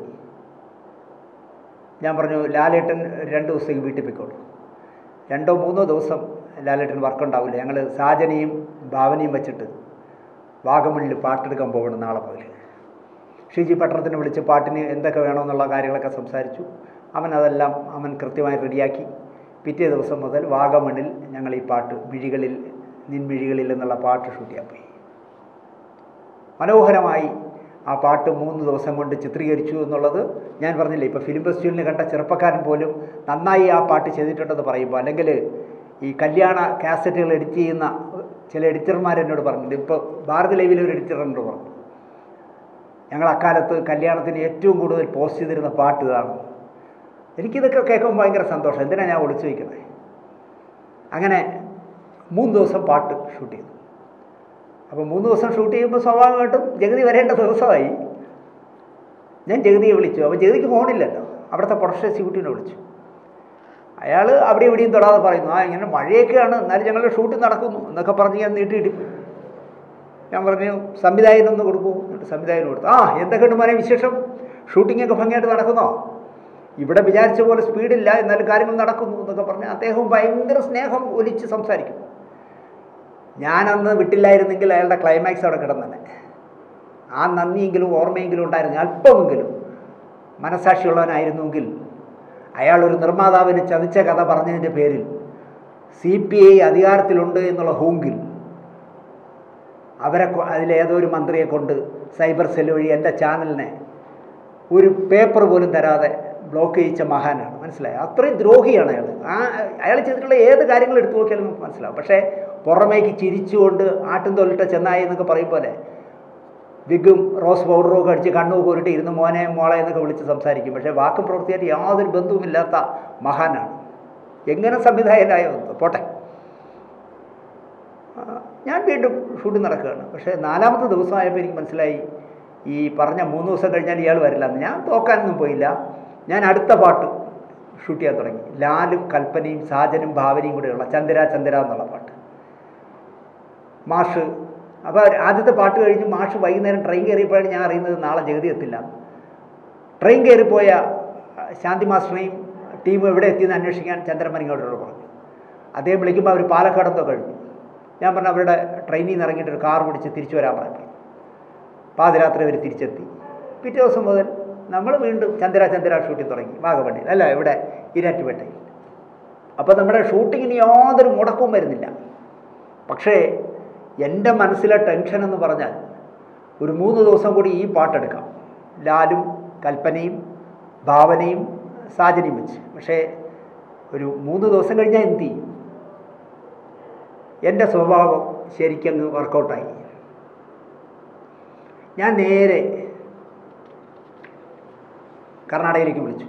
Speaker 1: ഞാൻ പറഞ്ഞു ലാലേട്ടൻ രണ്ട് ദിവസത്തേക്ക് വീട്ടിൽ പോയിക്കോളൂ രണ്ടോ മൂന്നോ ദിവസം ലാലേട്ടൻ വർക്ക് ഉണ്ടാവില്ല ഞങ്ങൾ സാജനയും ഭാവനയും വെച്ചിട്ട് വാഗമണിൽ പാട്ടെടുക്കാൻ പോകണം നാളെ പോലെ ഷിജി പട്ടണത്തിന് വിളിച്ച് പാട്ടിന് എന്തൊക്കെ വേണമെന്നുള്ള കാര്യങ്ങളൊക്കെ സംസാരിച്ചു അവൻ അതെല്ലാം അവൻ കൃത്യമായി റെഡിയാക്കി പിറ്റേ ദിവസം മുതൽ വാഗമണിൽ ഞങ്ങൾ ഈ പാട്ട് മിഴികളിൽ നിൻമിഴികളിൽ എന്നുള്ള പാട്ട് ഷൂട്ട് ചെയ്യാൻ പോയി മനോഹരമായി ആ പാട്ട് മൂന്ന് ദിവസം കൊണ്ട് ചിത്രീകരിച്ചു എന്നുള്ളത് ഞാൻ പറഞ്ഞില്ലേ ഇപ്പോൾ ഫിലിം ഫെസ്റ്റിവലിന് കണ്ട ചെറുപ്പക്കാരൻ പോലും നന്നായി ആ പാട്ട് ചെയ്തിട്ടുണ്ടെന്ന് പറയുമ്പോൾ അല്ലെങ്കിൽ ഈ കല്യാണ കാസറ്റുകൾ എഡിറ്റ് ചെയ്യുന്ന ചില എഡിറ്റർമാർ എന്നോട് പറഞ്ഞിട്ടുണ്ട് ഇപ്പോൾ ഭാരത് ലൈവിലെ ഒരു എഡിറ്റർ എന്നോട് പറഞ്ഞു ഞങ്ങൾ അക്കാലത്ത് കല്യാണത്തിന് ഏറ്റവും കൂടുതൽ പോസ്റ്റ് ചെയ്തിരുന്ന പാട്ട് ഇതാണ് എനിക്കിതൊക്കെ കേൾക്കുമ്പോൾ ഭയങ്കര സന്തോഷം എന്തിനാണ് ഞാൻ ഒളിച്ചു വയ്ക്കുന്നത് അങ്ങനെ മൂന്ന് ദിവസം പാട്ട് ഷൂട്ട് ചെയ്തു അപ്പോൾ മൂന്ന് ദിവസം ഷൂട്ട് ചെയ്യുമ്പോൾ സ്വാഭാവികമായിട്ടും ജഗതി വരേണ്ട ദിവസമായി ഞാൻ ജഗതിയെ വിളിച്ചു അപ്പോൾ ജഗതിക്ക് ഫോണില്ലല്ലോ അവിടുത്തെ പ്രൊഡക്ഷൻ എക്സിക്യൂട്ടീവിനെ വിളിച്ചു അയാൾ അവിടെ ഇവിടെയും തൊടാതെ പറയുന്നു ആ ഇങ്ങനെ മഴയൊക്കെയാണ് എന്നാലും ഞങ്ങളുടെ ഷൂട്ട് നടക്കുന്നു എന്നൊക്കെ പറഞ്ഞ് ഞാൻ നീട്ടിയിട്ടി ഞാൻ പറഞ്ഞു സംവിധായകനൊന്ന് കൊടുക്കൂ എന്നിട്ട് സംവിധായകന് കൊടുത്തു ആ എന്തൊക്കെയുണ്ട് മോനെ വിശേഷം ഷൂട്ടിങ്ങൊക്കെ ഭംഗിയായിട്ട് നടക്കുന്നോ ഇവിടെ വിചാരിച്ച പോലെ സ്പീഡില്ല എന്നാലും കാര്യങ്ങൾ നടക്കുന്നു എന്നൊക്കെ പറഞ്ഞ് അദ്ദേഹം ഭയങ്കര സ്നേഹം ഒലിച്ച് സംസാരിക്കുന്നു ഞാനന്ന് വിട്ടില്ലായിരുന്നെങ്കിൽ അയാളുടെ ക്ലൈമാക്സ് അവിടെ കിടന്നെ ആ നന്ദിയെങ്കിലും ഓർമ്മയെങ്കിലും ഉണ്ടായിരുന്നു അല്പമെങ്കിലും മനസാക്ഷിയുള്ളവനായിരുന്നുവെങ്കിൽ അയാൾ ഒരു നിർമ്മാതാവിന് ചതിച്ച കഥ പറഞ്ഞതിൻ്റെ പേരിൽ സി പി ഐ അധികാരത്തിലുണ്ട് എന്നുള്ള ഹൂങ്കിൽ അവരെ കൊ- അതിലേതോ ഒരു മന്ത്രിയെ കൊണ്ട് സൈബർ സെൽ വഴി എൻ്റെ ചാനലിനെ ഒരു പേപ്പർ പോലും തരാതെ ബ്ലോക്ക് ചെയ്യിച്ച മഹാനാണ് മനസ്സിലായോ അത്രയും ദ്രോഹിയാണ് അയാൾ ആ അയാൾ ചെയ്തിട്ടുള്ള ഏത് കാര്യങ്ങൾ എടുത്തു നോക്കിയാലും നമുക്ക് മനസ്സിലാവും പക്ഷേ പുറമേക്ക് ചിരിച്ചുകൊണ്ട് ആട്ടും തൊല്ലിട്ട ചെന്നായി എന്നൊക്കെ പറയും പോലെ വിഗും റോസ് പൗഡറും ഒക്കെ അടിച്ച് കണ്ണുമൊക്കെ ഉരുട്ടി ഇരുന്ന് മോനെ മോളെ എന്നൊക്കെ വിളിച്ച് സംസാരിക്കും പക്ഷേ വാക്കും പ്രവൃത്തിയായിട്ട് യാതൊരു ബന്ധവുമില്ലാത്ത മഹാനാണ് എങ്ങനെ സംവിധായകനായോ എന്തോ പോട്ടെ ആ, ഞാൻ വീണ്ടും ഷൂട്ടിംഗ് നടക്കുകയാണ് പക്ഷേ നാലാമത്തെ ദിവസമായപ്പോൾ എനിക്ക് മനസ്സിലായി ഈ പറഞ്ഞ മൂന്ന് ദിവസം കഴിഞ്ഞാൽ ഇയാൾ വരില്ല എന്ന് ഞാൻ തോക്കാനൊന്നും പോയില്ല ഞാൻ അടുത്ത പാട്ട് ഷൂട്ട് ചെയ്യാൻ തുടങ്ങി ലാലും കൽപ്പനയും സാജനും ഭാവനയും കൂടെയുള്ള ചന്ദ്ര ചന്ദ്ര എന്നുള്ള പാട്ട് മാഷ് അപ്പോൾ ആദ്യത്തെ പാട്ട് കഴിഞ്ഞ് മാഷ് വൈകുന്നേരം ട്രെയിൻ കയറിയപ്പോഴാണ് ഞാൻ അറിയുന്നത് നാളെ ജഗതി എത്തില്ല ട്രെയിൻ കയറിപ്പോയ ശാന്തി മാസ്റ്ററിനെയും ടീം എവിടെ എത്തിയെന്ന് അന്വേഷിക്കാൻ ചന്ദ്രമ്മൻ ഇങ്ങോട്ടോട് പറഞ്ഞു അദ്ദേഹം വിളിക്കുമ്പോൾ അവർ പാലക്കാടെന്തോ കഴിഞ്ഞു ഞാൻ പറഞ്ഞു അവരുടെ ട്രെയിനിൽ നിന്ന് ഇറങ്ങിയിട്ട് ഒരു കാർ പിടിച്ച് തിരിച്ചു വരാൻ പറഞ്ഞു പാതിരാത്രി അവർ തിരിച്ചെത്തി പിറ്റേ ദിവസം മുതൽ നമ്മൾ വീണ്ടും ചന്ദ്ര ചന്ദ്ര ഷൂട്ടിംഗ് തുടങ്ങി വാഗമണ്ണിൽ അല്ല ഇവിടെ ഇരാറ്റുപേട്ടയിൽ അപ്പോൾ നമ്മുടെ ഷൂട്ടിങ്ങിന് യാതൊരു മുടക്കവും വരുന്നില്ല പക്ഷേ എൻ്റെ മനസ്സിലെ ടെൻഷൻ എന്ന് പറഞ്ഞാൽ ഒരു മൂന്ന് ദിവസം കൂടി ഈ പാട്ടെടുക്കാം ലാലും കൽപ്പനയും ഭാവനയും സാജനയും വെച്ച് പക്ഷേ ഒരു മൂന്ന് ദിവസം കഴിഞ്ഞാൽ എന്ത് ചെയ്യും എൻ്റെ സ്വഭാവം ശരിക്കങ്ങ് വർക്കൗട്ടായി ഞാൻ നേരെ കർണാടകയിലേക്ക് വിളിച്ചു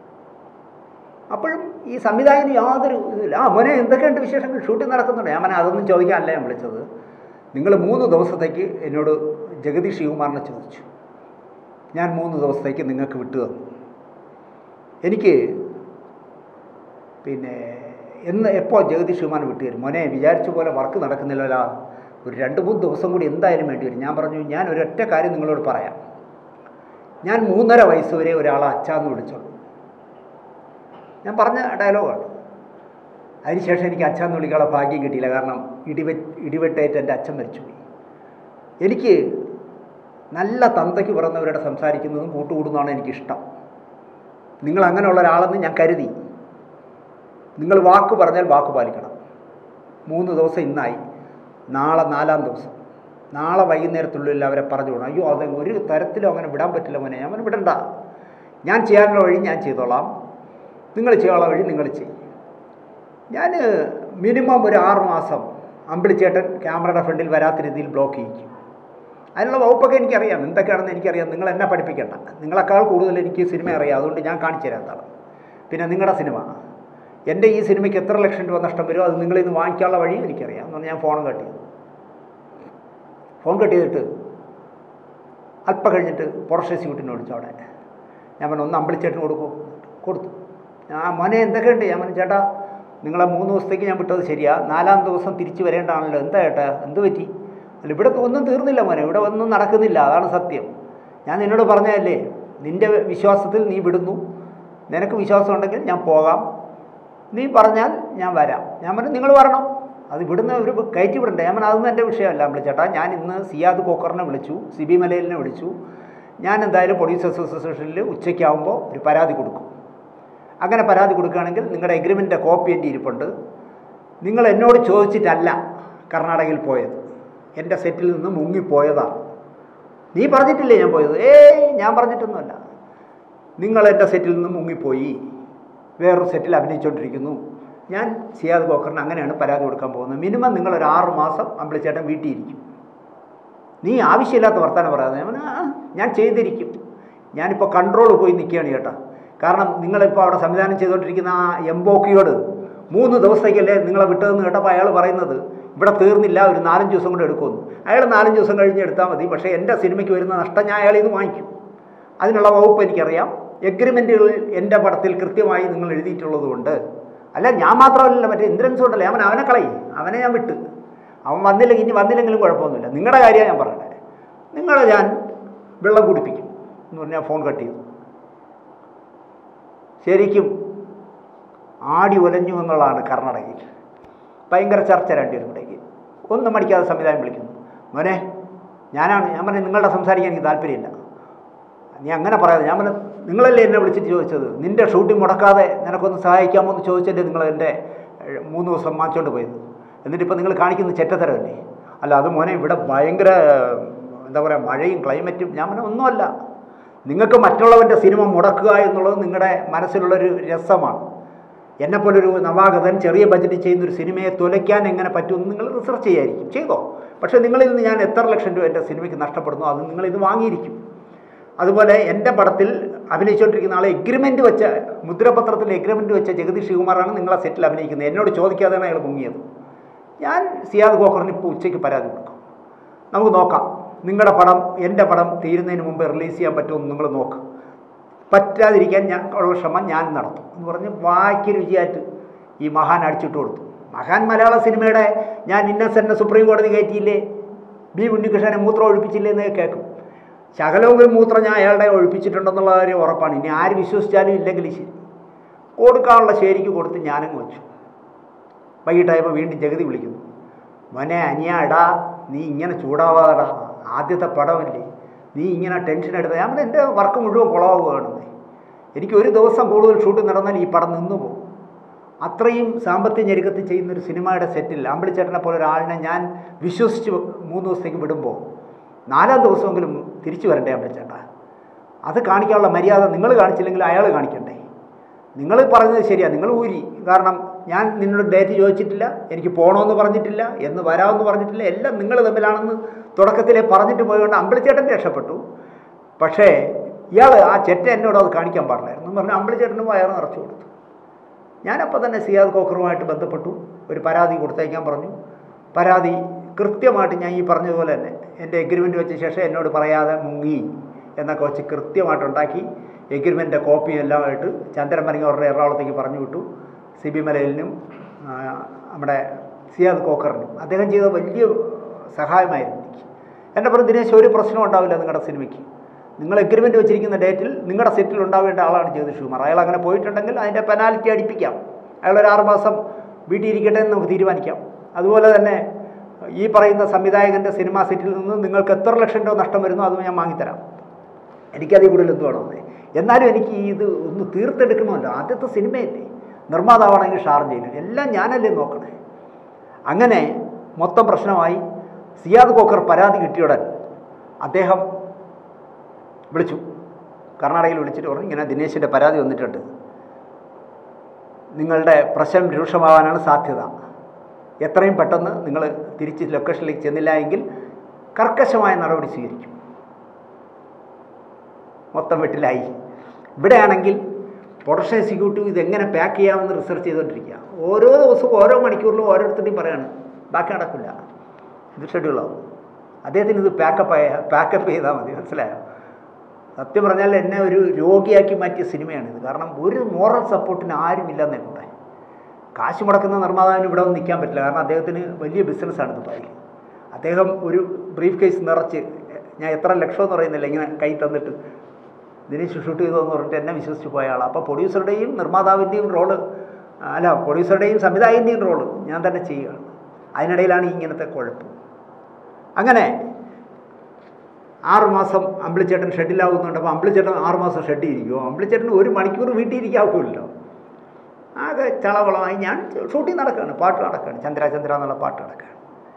Speaker 1: അപ്പോഴും ഈ സംവിധായകന് യാതൊരു ഇതില്ല ആ മോനെ എന്തൊക്കെയുണ്ട് വിശേഷങ്ങൾ ഷൂട്ടിംഗ് നടക്കുന്നുണ്ട് ഞാൻ മോനെ അതൊന്നും ചോദിക്കാനല്ല ഞാൻ വിളിച്ചത് നിങ്ങൾ മൂന്ന് ദിവസത്തേക്ക് എന്നോട് ജഗദീഷ് ശിവകുമാറിനെ ചോദിച്ചു ഞാൻ മൂന്ന് ദിവസത്തേക്ക് നിങ്ങൾക്ക് വിട്ടു തന്നു എനിക്ക് പിന്നെ എന്ന് എപ്പോൾ ജഗദീഷ് ശിവമാൻ വിട്ടു തരും മോനെ വിചാരിച്ച പോലെ വർക്ക് നടക്കുന്നില്ലല്ലോ ഒരു രണ്ട് മൂന്ന് ദിവസം കൂടി എന്തായാലും വേണ്ടി വരും ഞാൻ പറഞ്ഞു ഞാൻ ഒരൊറ്റ കാര്യം നിങ്ങളോട് പറയാം ഞാൻ മൂന്നര വയസ്സ് വരെ ഒരാളെ അച്ഛാന്ന് വിളിച്ചോളൂ ഞാൻ പറഞ്ഞ ഡയലോഗാണ് അതിനുശേഷം എനിക്ക് അച്ഛാന്ന് വിളിക്കാനുള്ള ഭാഗ്യം കിട്ടിയില്ല കാരണം ഇടിവെ ഇടിവെട്ടേറ്റ് എൻ്റെ അച്ഛൻ മരിച്ചുപോയി എനിക്ക് നല്ല തന്തയ്ക്ക് പിറന്നവരുടെ സംസാരിക്കുന്നതും കൂട്ടുകൂടുന്നതാണ് എനിക്കിഷ്ടം നിങ്ങൾ അങ്ങനെയുള്ള ഒരാളെന്ന് ഞാൻ കരുതി നിങ്ങൾ വാക്ക് പറഞ്ഞാൽ വാക്ക് പാലിക്കണം മൂന്ന് ദിവസം ഇന്നായി നാളെ നാലാം ദിവസം നാളെ വൈകുന്നേരത്തുള്ളിൽ അവരെ പറഞ്ഞു വിടണം അയ്യോ അത് ഒരു തരത്തിലും അങ്ങനെ വിടാൻ പറ്റില്ല മോനെ ഞാൻ വിടണ്ട ഞാൻ ചെയ്യാനുള്ള വഴി ഞാൻ ചെയ്തോളാം നിങ്ങൾ ചെയ്യാനുള്ള വഴി നിങ്ങൾ ചെയ്യും ഞാൻ മിനിമം ഒരു ആറ് മാസം അമ്പിളിച്ചേട്ടൻ ക്യാമറയുടെ ഫ്രണ്ടിൽ വരാത്ത രീതിയിൽ ബ്ലോക്ക് ചെയ്യിക്കും അതിനുള്ള വകുപ്പൊക്കെ എനിക്കറിയാം എന്തൊക്കെയാണെന്ന് എനിക്കറിയാം നിങ്ങൾ എന്നെ പഠിപ്പിക്കേണ്ട നിങ്ങളെക്കാൾ കൂടുതൽ എനിക്ക് സിനിമ അറിയാം അതുകൊണ്ട് ഞാൻ കാണിച്ചു തരാത്താണ് പിന്നെ നിങ്ങളുടെ സിനിമ എൻ്റെ ഈ സിനിമയ്ക്ക് എത്ര ലക്ഷം രൂപ നഷ്ടം വരുമോ അത് നിങ്ങളിന്ന് വാങ്ങിക്കാനുള്ള വഴി എനിക്കറിയാം എന്നാണ് ഞാൻ ഫോൺ കട്ട് ചെയ്തു ഫോൺ കട്ട് ചെയ്തിട്ട് അല്പം കഴിഞ്ഞിട്ട് പൊറഷെ സ്യൂട്ടിന് വിളിച്ചു അവിടെ ഞാൻ പറഞ്ഞു ഒന്ന് അമ്പളിച്ചേട്ടന് കൊടുക്കും കൊടുത്തു ആ മോനെ എന്തൊക്കെയുണ്ട് ഞാൻ പറഞ്ഞു ചേട്ടാ നിങ്ങളെ മൂന്ന് ദിവസത്തേക്ക് ഞാൻ വിട്ടത് ശരിയാ നാലാം ദിവസം തിരിച്ചു വരേണ്ടതാണല്ലോ എന്താ ചേട്ടാ എന്ത് പറ്റി അല്ല ഇവിടെ ഒന്നും തീർന്നില്ല മോനെ ഇവിടെ ഒന്നും നടക്കുന്നില്ല അതാണ് സത്യം ഞാൻ നിന്നോട് പറഞ്ഞതല്ലേ നിൻ്റെ വിശ്വാസത്തിൽ നീ വിടുന്നു നിനക്ക് വിശ്വാസം ഉണ്ടെങ്കിൽ ഞാൻ പോകാം നീ പറഞ്ഞാൽ ഞാൻ വരാം ഞാൻ പറഞ്ഞു നിങ്ങൾ വരണം അത് ഇവിടുന്ന് ഒരു കയറ്റി വിടണ്ടേ ഞാൻ പറഞ്ഞു അതൊന്നും എൻ്റെ വിഷയമല്ല വിളിച്ചേട്ടാ ഞാൻ ഇന്ന് സിയാദ് കോക്കറിനെ വിളിച്ചു സിബി മലയിലിനെ വിളിച്ചു ഞാൻ എന്തായാലും പോലീസ് അസോസിയേഷനിൽ ഉച്ചയ്ക്കാവുമ്പോൾ ഒരു പരാതി കൊടുക്കും അങ്ങനെ പരാതി കൊടുക്കുകയാണെങ്കിൽ നിങ്ങളുടെ എഗ്രിമെൻറ്റിൻ്റെ കോപ്പി എൻ്റെ ഇരിപ്പുണ്ട് നിങ്ങൾ എന്നോട് ചോദിച്ചിട്ടല്ല കർണാടകയിൽ പോയത് എൻ്റെ സെറ്റിൽ നിന്ന് മുങ്ങിപ്പോയതാണ് നീ പറഞ്ഞിട്ടില്ലേ ഞാൻ പോയത് ഏയ് ഞാൻ പറഞ്ഞിട്ടൊന്നുമല്ല നിങ്ങൾ എൻ്റെ സെറ്റിൽ നിന്ന് മുങ്ങിപ്പോയി വേറൊരു സെറ്റിൽ അഭിനയിച്ചുകൊണ്ടിരിക്കുന്നു ഞാൻ സിയാദ് കോക്കറിന് അങ്ങനെയാണ് പരാതി കൊടുക്കാൻ പോകുന്നത് മിനിമം നിങ്ങൾ ഒരു ആറ് മാസം അമ്പിളിച്ചേട്ടൻ വീട്ടിൽ ഇരിക്കും നീ ആവശ്യമില്ലാത്ത വർത്തമാനം പറയാതെ ഞാൻ പറഞ്ഞു, "ആ, ഞാൻ ചെയ്തിരിക്കും ഞാനിപ്പോൾ കൺട്രോൾ പോയി നിൽക്കുകയാണ് ചേട്ടാ കാരണം നിങ്ങളിപ്പോൾ അവിടെ സംവിധാനം ചെയ്തുകൊണ്ടിരിക്കുന്ന ആ എംബോക്കിയോട് മൂന്ന് ദിവസത്തേക്കല്ലേ നിങ്ങളെ വിട്ടതെന്ന് കേട്ടപ്പോൾ അയാൾ പറയുന്നത് ഇവിടെ തീർന്നില്ല ഒരു നാലഞ്ച് ദിവസം കൊണ്ട് എടുക്കുമെന്ന് അയാൾ നാലഞ്ച് ദിവസം കഴിഞ്ഞ് എടുത്താൽ മതി പക്ഷേ എൻ്റെ സിനിമയ്ക്ക് വരുന്ന നഷ്ടം ഞാൻ അയാളിൽ നിന്ന് വാങ്ങിക്കും അതിനുള്ള വകുപ്പ് എനിക്കറിയാം എഗ്രിമെൻറ്റുകൾ എൻ്റെ പടത്തിൽ കൃത്യമായി നിങ്ങൾ എഴുതിയിട്ടുള്ളത് കൊണ്ട് അല്ല ഞാൻ മാത്രമല്ല മറ്റേ ഇന്ദ്രൻസ് ഉണ്ടല്ലേ അവൻ അവനെ കളയും അവനെ ഞാൻ വിട്ട് അവൻ വന്നില്ലെങ്കിൽ ഇനി വന്നില്ലെങ്കിലും കുഴപ്പമൊന്നുമില്ല നിങ്ങളുടെ കാര്യമാണ് ഞാൻ പറയട്ടെ നിങ്ങളെ ഞാൻ വെള്ളം കുടിപ്പിക്കും എന്ന് പറഞ്ഞാൽ ഫോൺ കട്ട് ചെയ്തു ശരിക്കും ആടി ഒലഞ്ഞു എന്നുള്ളതാണ് കർണാടകയിൽ ഭയങ്കര ചർച്ച രണ്ടുപേരും കൂടേക്ക് ഒന്നും മടിക്കാതെ സംവിധാനം വിളിക്കുന്നു മോനെ ഞാനാണ് ഞാൻ പറഞ്ഞു നിങ്ങളുടെ സംസാരിക്കാൻ എനിക്ക് താല്പര്യമില്ല നീ അങ്ങനെ പറയാതെ ഞാൻ പറഞ്ഞു നിങ്ങളല്ലേ എന്നെ വിളിച്ചിട്ട് ചോദിച്ചത് നിൻ്റെ ഷൂട്ടിംഗ് മുടക്കാതെ നിനക്കൊന്ന് സഹായിക്കാമോ എന്ന് ചോദിച്ചല്ലേ നിങ്ങൾ എൻ്റെ ഏഹ്, മൂന്ന് ദിവസം മാച്ചോണ്ട് പോയത് എന്നിട്ടിപ്പോൾ നിങ്ങൾ കാണിക്കുന്ന ചെറ്റത്തരമല്ലേ അല്ല അത് മോനെ ഇവിടെ ഭയങ്കര എന്താ പറയുക മഴയും ക്ലൈമറ്റും ഞാൻ പറഞ്ഞ ഒന്നുമല്ല നിങ്ങൾക്ക് മറ്റുള്ളവൻ്റെ സിനിമ മുടക്കുക എന്നുള്ളത് നിങ്ങളുടെ മനസ്സിലുള്ളൊരു രസമാണ് എന്നെപ്പോലൊരു നവാഗതൻ ചെറിയ ബജറ്റിൽ ചെയ്യുന്ന ഒരു സിനിമയെ തുലയ്ക്കാൻ എങ്ങനെ പറ്റുമെന്ന് നിങ്ങൾ റിസർച്ച് ചെയ്യായിരിക്കും ചെയ്തോ പക്ഷേ നിങ്ങളിൽ നിന്ന് ഞാൻ എത്ര ലക്ഷം രൂപ എൻ്റെ സിനിമയ്ക്ക് നഷ്ടപ്പെടുന്നു അത് നിങ്ങളിത് വാങ്ങിയിരിക്കും അതുപോലെ എൻ്റെ പടത്തിൽ അഭിനയിച്ചുകൊണ്ടിരിക്കുന്ന ആളെ എഗ്രിമെൻറ്റ് വെച്ച മുദ്രപത്രത്തിൽ എഗ്രിമെൻറ്റ് വെച്ച ജഗദീഷ് ശിവകുമാറാണ് നിങ്ങളെ സെറ്റിൽ അഭിനയിക്കുന്നത് എന്നോട് ചോദിക്കാതെയാണ് അയാൾ മുങ്ങിയത് ഞാൻ സിയാദ് ഗോക്കറിന് ഇപ്പോൾ ഉച്ചയ്ക്ക് പരാതി കൊടുക്കും നമുക്ക് നോക്കാം നിങ്ങളുടെ പടം എൻ്റെ പടം തീരുന്നതിന് മുമ്പ് റിലീസ് ചെയ്യാൻ പറ്റുമെന്ന് നിങ്ങൾ നോക്ക് പറ്റാതിരിക്കാൻ ഞാൻ ഉള്ള ശ്രമം ഞാൻ നടത്തും എന്ന് പറഞ്ഞ് വാക്കി രുചിയായിട്ട് ഈ മഹാൻ അടിച്ചിട്ട് കൊടുത്തു മഹാൻ മലയാള സിനിമയുടെ ഞാൻ ഇന്നസെൻറ്റിനെ സുപ്രീം കോടതി കയറ്റിയില്ലേ ബി ഉണ്ണികൃഷ്ണനെ മൂത്രം ഒഴിപ്പിച്ചില്ലേ എന്ന് കേൾക്കും ശകലമെങ്കിലും മൂത്രം ഞാൻ അയാളുടെ ഒഴിപ്പിച്ചിട്ടുണ്ടെന്നുള്ള കാര്യം ഉറപ്പാണ് ഇനി ആര് വിശ്വസിച്ചാലും ഇല്ലെങ്കിൽ ശരി കൊടുക്കാനുള്ള ശരിക്ക് കൊടുത്ത് ഞാനങ്ങ് വെച്ചു വൈകിട്ടായപ്പോൾ വീണ്ടും ജഗതി വിളിക്കുന്നു മോനെ അനിയ എടാ നീ ഇങ്ങനെ ചൂടാവാതെടാ ആദ്യത്തെ പടമല്ലേ നീ ഇങ്ങനെ ടെൻഷൻ എടുത്ത ഞാൻ പറഞ്ഞു, എൻ്റെ വർക്ക് മുഴുവൻ കുളമാവുകയാണെന്നേ എനിക്ക് ഒരു ദിവസം കൂടുതൽ ഷൂട്ട് നടന്നാൽ ഈ പടം നിന്നു പോകും അത്രയും സാമ്പത്തിക ഞെരുക്കത്തിൽ ചെയ്യുന്ന ഒരു സിനിമയുടെ സെറ്റിൽ അമ്പിളിച്ചേട്ടനെ പോലെ ഒരാളിനെ ഞാൻ വിശ്വസിച്ച് മൂന്ന് ദിവസത്തേക്ക് വിടുമ്പോൾ നാലാം ദിവസമെങ്കിലും തിരിച്ചു വരണ്ടേ അമ്പിളിച്ചേട്ടാ അത് കാണിക്കാനുള്ള മര്യാദ നിങ്ങൾ കാണിച്ചില്ലെങ്കിൽ അയാൾ കാണിക്കണ്ടേ നിങ്ങൾ പറഞ്ഞത് ശരിയാണ് നിങ്ങൾ ഊരി കാരണം ഞാൻ നിന്നോട് ഡേറ്റ് ചോദിച്ചിട്ടില്ല എനിക്ക് പോകണമെന്ന് പറഞ്ഞിട്ടില്ല എന്ന് വരാമെന്ന് പറഞ്ഞിട്ടില്ല എല്ലാം നിങ്ങൾ തമ്മിലാണെന്ന് തുടക്കത്തിലേ പറഞ്ഞിട്ട് പോയതുകൊണ്ട് അമ്പിളിച്ചേട്ടൻ രക്ഷപ്പെട്ടു പക്ഷേ ഇയാൾ ആ ചെറ്റ എന്നോട് അത് കാണിക്കാൻ പാടില്ലായിരുന്നു എന്ന് പറഞ്ഞാൽ അമ്പിളിച്ചേട്ടന് വയറ് നിറച്ചു കൊടുത്തു ഞാനപ്പോൾ തന്നെ സിയാദ് കോക്കറുമായിട്ട് ബന്ധപ്പെട്ടു ഒരു പരാതി കൊടുത്തയക്കാൻ പറഞ്ഞു പരാതി കൃത്യമായിട്ട് ഞാൻ ഈ പറഞ്ഞതുപോലെ തന്നെ എൻ്റെ എഗ്രിമെൻ്റ് വെച്ച ശേഷം എന്നോട് പറയാതെ മുങ്ങി എന്നൊക്കെ വെച്ച് കൃത്യമായിട്ടുണ്ടാക്കി എഗ്രിമെൻ്റിൻ്റെ കോപ്പിയും എല്ലാമായിട്ട് ചന്ദ്രൻ മരിങ്ങോറുടെ എറണാകുളത്തേക്ക് പറഞ്ഞു വിട്ടു സിബി മലയിലിനും ആ, നമ്മുടെ സിയാദ് കോക്കറിനും അദ്ദേഹം ചെയ്ത വലിയ സഹായമായിരുന്നു എനിക്ക് എൻ്റെ പറഞ്ഞു ദിനേശ് ഒരു പ്രശ്നം ഉണ്ടാവില്ല നിങ്ങളുടെ സിനിമയ്ക്ക് നിങ്ങൾ എഗ്രിമെൻ്റ് വെച്ചിരിക്കുന്ന ഡേറ്റിൽ നിങ്ങളുടെ സെറ്റിൽ ഉണ്ടാവേണ്ട ആളാണ് ജ്യോതി ഷികുമാർ അയാൾ അങ്ങനെ പോയിട്ടുണ്ടെങ്കിൽ അതിൻ്റെ പെനാൽറ്റി അടിപ്പിക്കാം അയാൾ ഒരു ആറ് മാസം വീട്ടിൽ ഇരിക്കട്ടെ എന്ന് നമുക്ക് തീരുമാനിക്കാം അതുപോലെ തന്നെ ഈ പറയുന്ന സംവിധായകൻ്റെ സിനിമാ സെറ്റിൽ നിന്ന് നിങ്ങൾക്ക് എത്ര ലക്ഷം രൂപ നഷ്ടം വരുന്നോ അത് ഞാൻ വാങ്ങിത്തരാം എനിക്കതിൽ കൂടുതൽ എന്ത് വേണമെന്നേ എന്നാലും എനിക്ക് ഇത് ഒന്ന് തീർത്തെടുക്കണമല്ലോ ആദ്യത്തെ സിനിമയല്ലേ നിർമ്മാതാവാണെങ്കിൽ ഷാർജയിൽ എല്ലാം ഞാനല്ലേ നോക്കണേ അങ്ങനെ മൊത്തം പ്രശ്നമായി സിയാദ് കോക്കർ പരാതി കിട്ടിയുടൻ അദ്ദേഹം വിളിച്ചു കർണാടകയിൽ വിളിച്ചിട്ട് പറഞ്ഞു ഇങ്ങനെ ദിനേശിൻ്റെ പരാതി വന്നിട്ടുണ്ട് നിങ്ങളുടെ പ്രശ്നം രൂക്ഷമാവാനാണ് സാധ്യത എത്രയും പെട്ടെന്ന് നിങ്ങൾ തിരിച്ച് ലൊക്കേഷനിലേക്ക് ചെന്നില്ല എങ്കിൽ കർക്കശമായ നടപടി സ്വീകരിക്കും മൊത്തം വെട്ടിലായി ഇവിടെയാണെങ്കിൽ പ്രൊഡക്ഷൻ എക്സിക്യൂട്ടീവ് ഇതെങ്ങനെ പാക്ക് ചെയ്യാമെന്ന് റിസർച്ച് ചെയ്തുകൊണ്ടിരിക്കുക ഓരോ ദിവസവും ഓരോ മണിക്കൂറിലും ഓരോരുത്തരുടെയും പറയാണ് ബാക്കി നടക്കില്ല ഇത് ഷെഡ്യൂളാവും അദ്ദേഹത്തിന് ഇത് പാക്കപ്പ് ആയ പാക്കപ്പ് ചെയ്താൽ മതി മനസ്സിലായോ സത്യം പറഞ്ഞാൽ എന്നെ ഒരു രോഗിയാക്കി മാറ്റിയ സിനിമയാണിത് കാരണം ഒരു മോറൽ സപ്പോർട്ടിന് ആരുമില്ലെന്നേ കൂടെ കാശ് മുടക്കുന്ന നിർമ്മാതാവിന് ഇവിടെ ഒന്നും നിൽക്കാൻ പറ്റില്ല കാരണം അദ്ദേഹത്തിന് വലിയ ബിസിനസ്സാണ് ദുബായിൽ അദ്ദേഹം ഒരു ബ്രീഫ് കേസ് നിറച്ച് ഞാൻ എത്ര ലക്ഷം എന്ന് പറയുന്നില്ല ഇങ്ങനെ കൈ തന്നിട്ട് ദിനേശ് ഷൂട്ട് ചെയ്തതെന്ന് പറഞ്ഞിട്ട് എന്നെ വിശ്വസിച്ച് പോയ ആളാണ് അപ്പോൾ പ്രൊഡ്യൂസറുടെയും നിർമ്മാതാവിൻ്റെയും റോള് അല്ല പ്രൊഡ്യൂസറുടെയും സംവിധായകൻ്റെയും റോള് ഞാൻ തന്നെ ചെയ്യുകയാണ് അതിനിടയിലാണ് ഈ ഇങ്ങനത്തെ കുഴപ്പം അങ്ങനെ ആറുമാസം അമ്പിളിച്ചേട്ടൻ ഷെഡിലാവുന്നുണ്ട് അപ്പോൾ അമ്പിളിച്ചേട്ടൻ ആറുമാസം ഷെഡിൽ ഇരിക്കുമോ അമ്പിളിച്ചേട്ടൻ ഒരു മണിക്കൂർ വീട്ടിൽ ഇരിക്കാവുമല്ലോ ആകെ ചളവളമായി ഞാൻ ഷൂട്ടിംഗ് നടക്കുകയാണ് പാട്ട് നടക്കുകയാണ് ചന്ദ്ര ചന്ദ്ര എന്നുള്ള പാട്ട് നടക്കുകയാണ്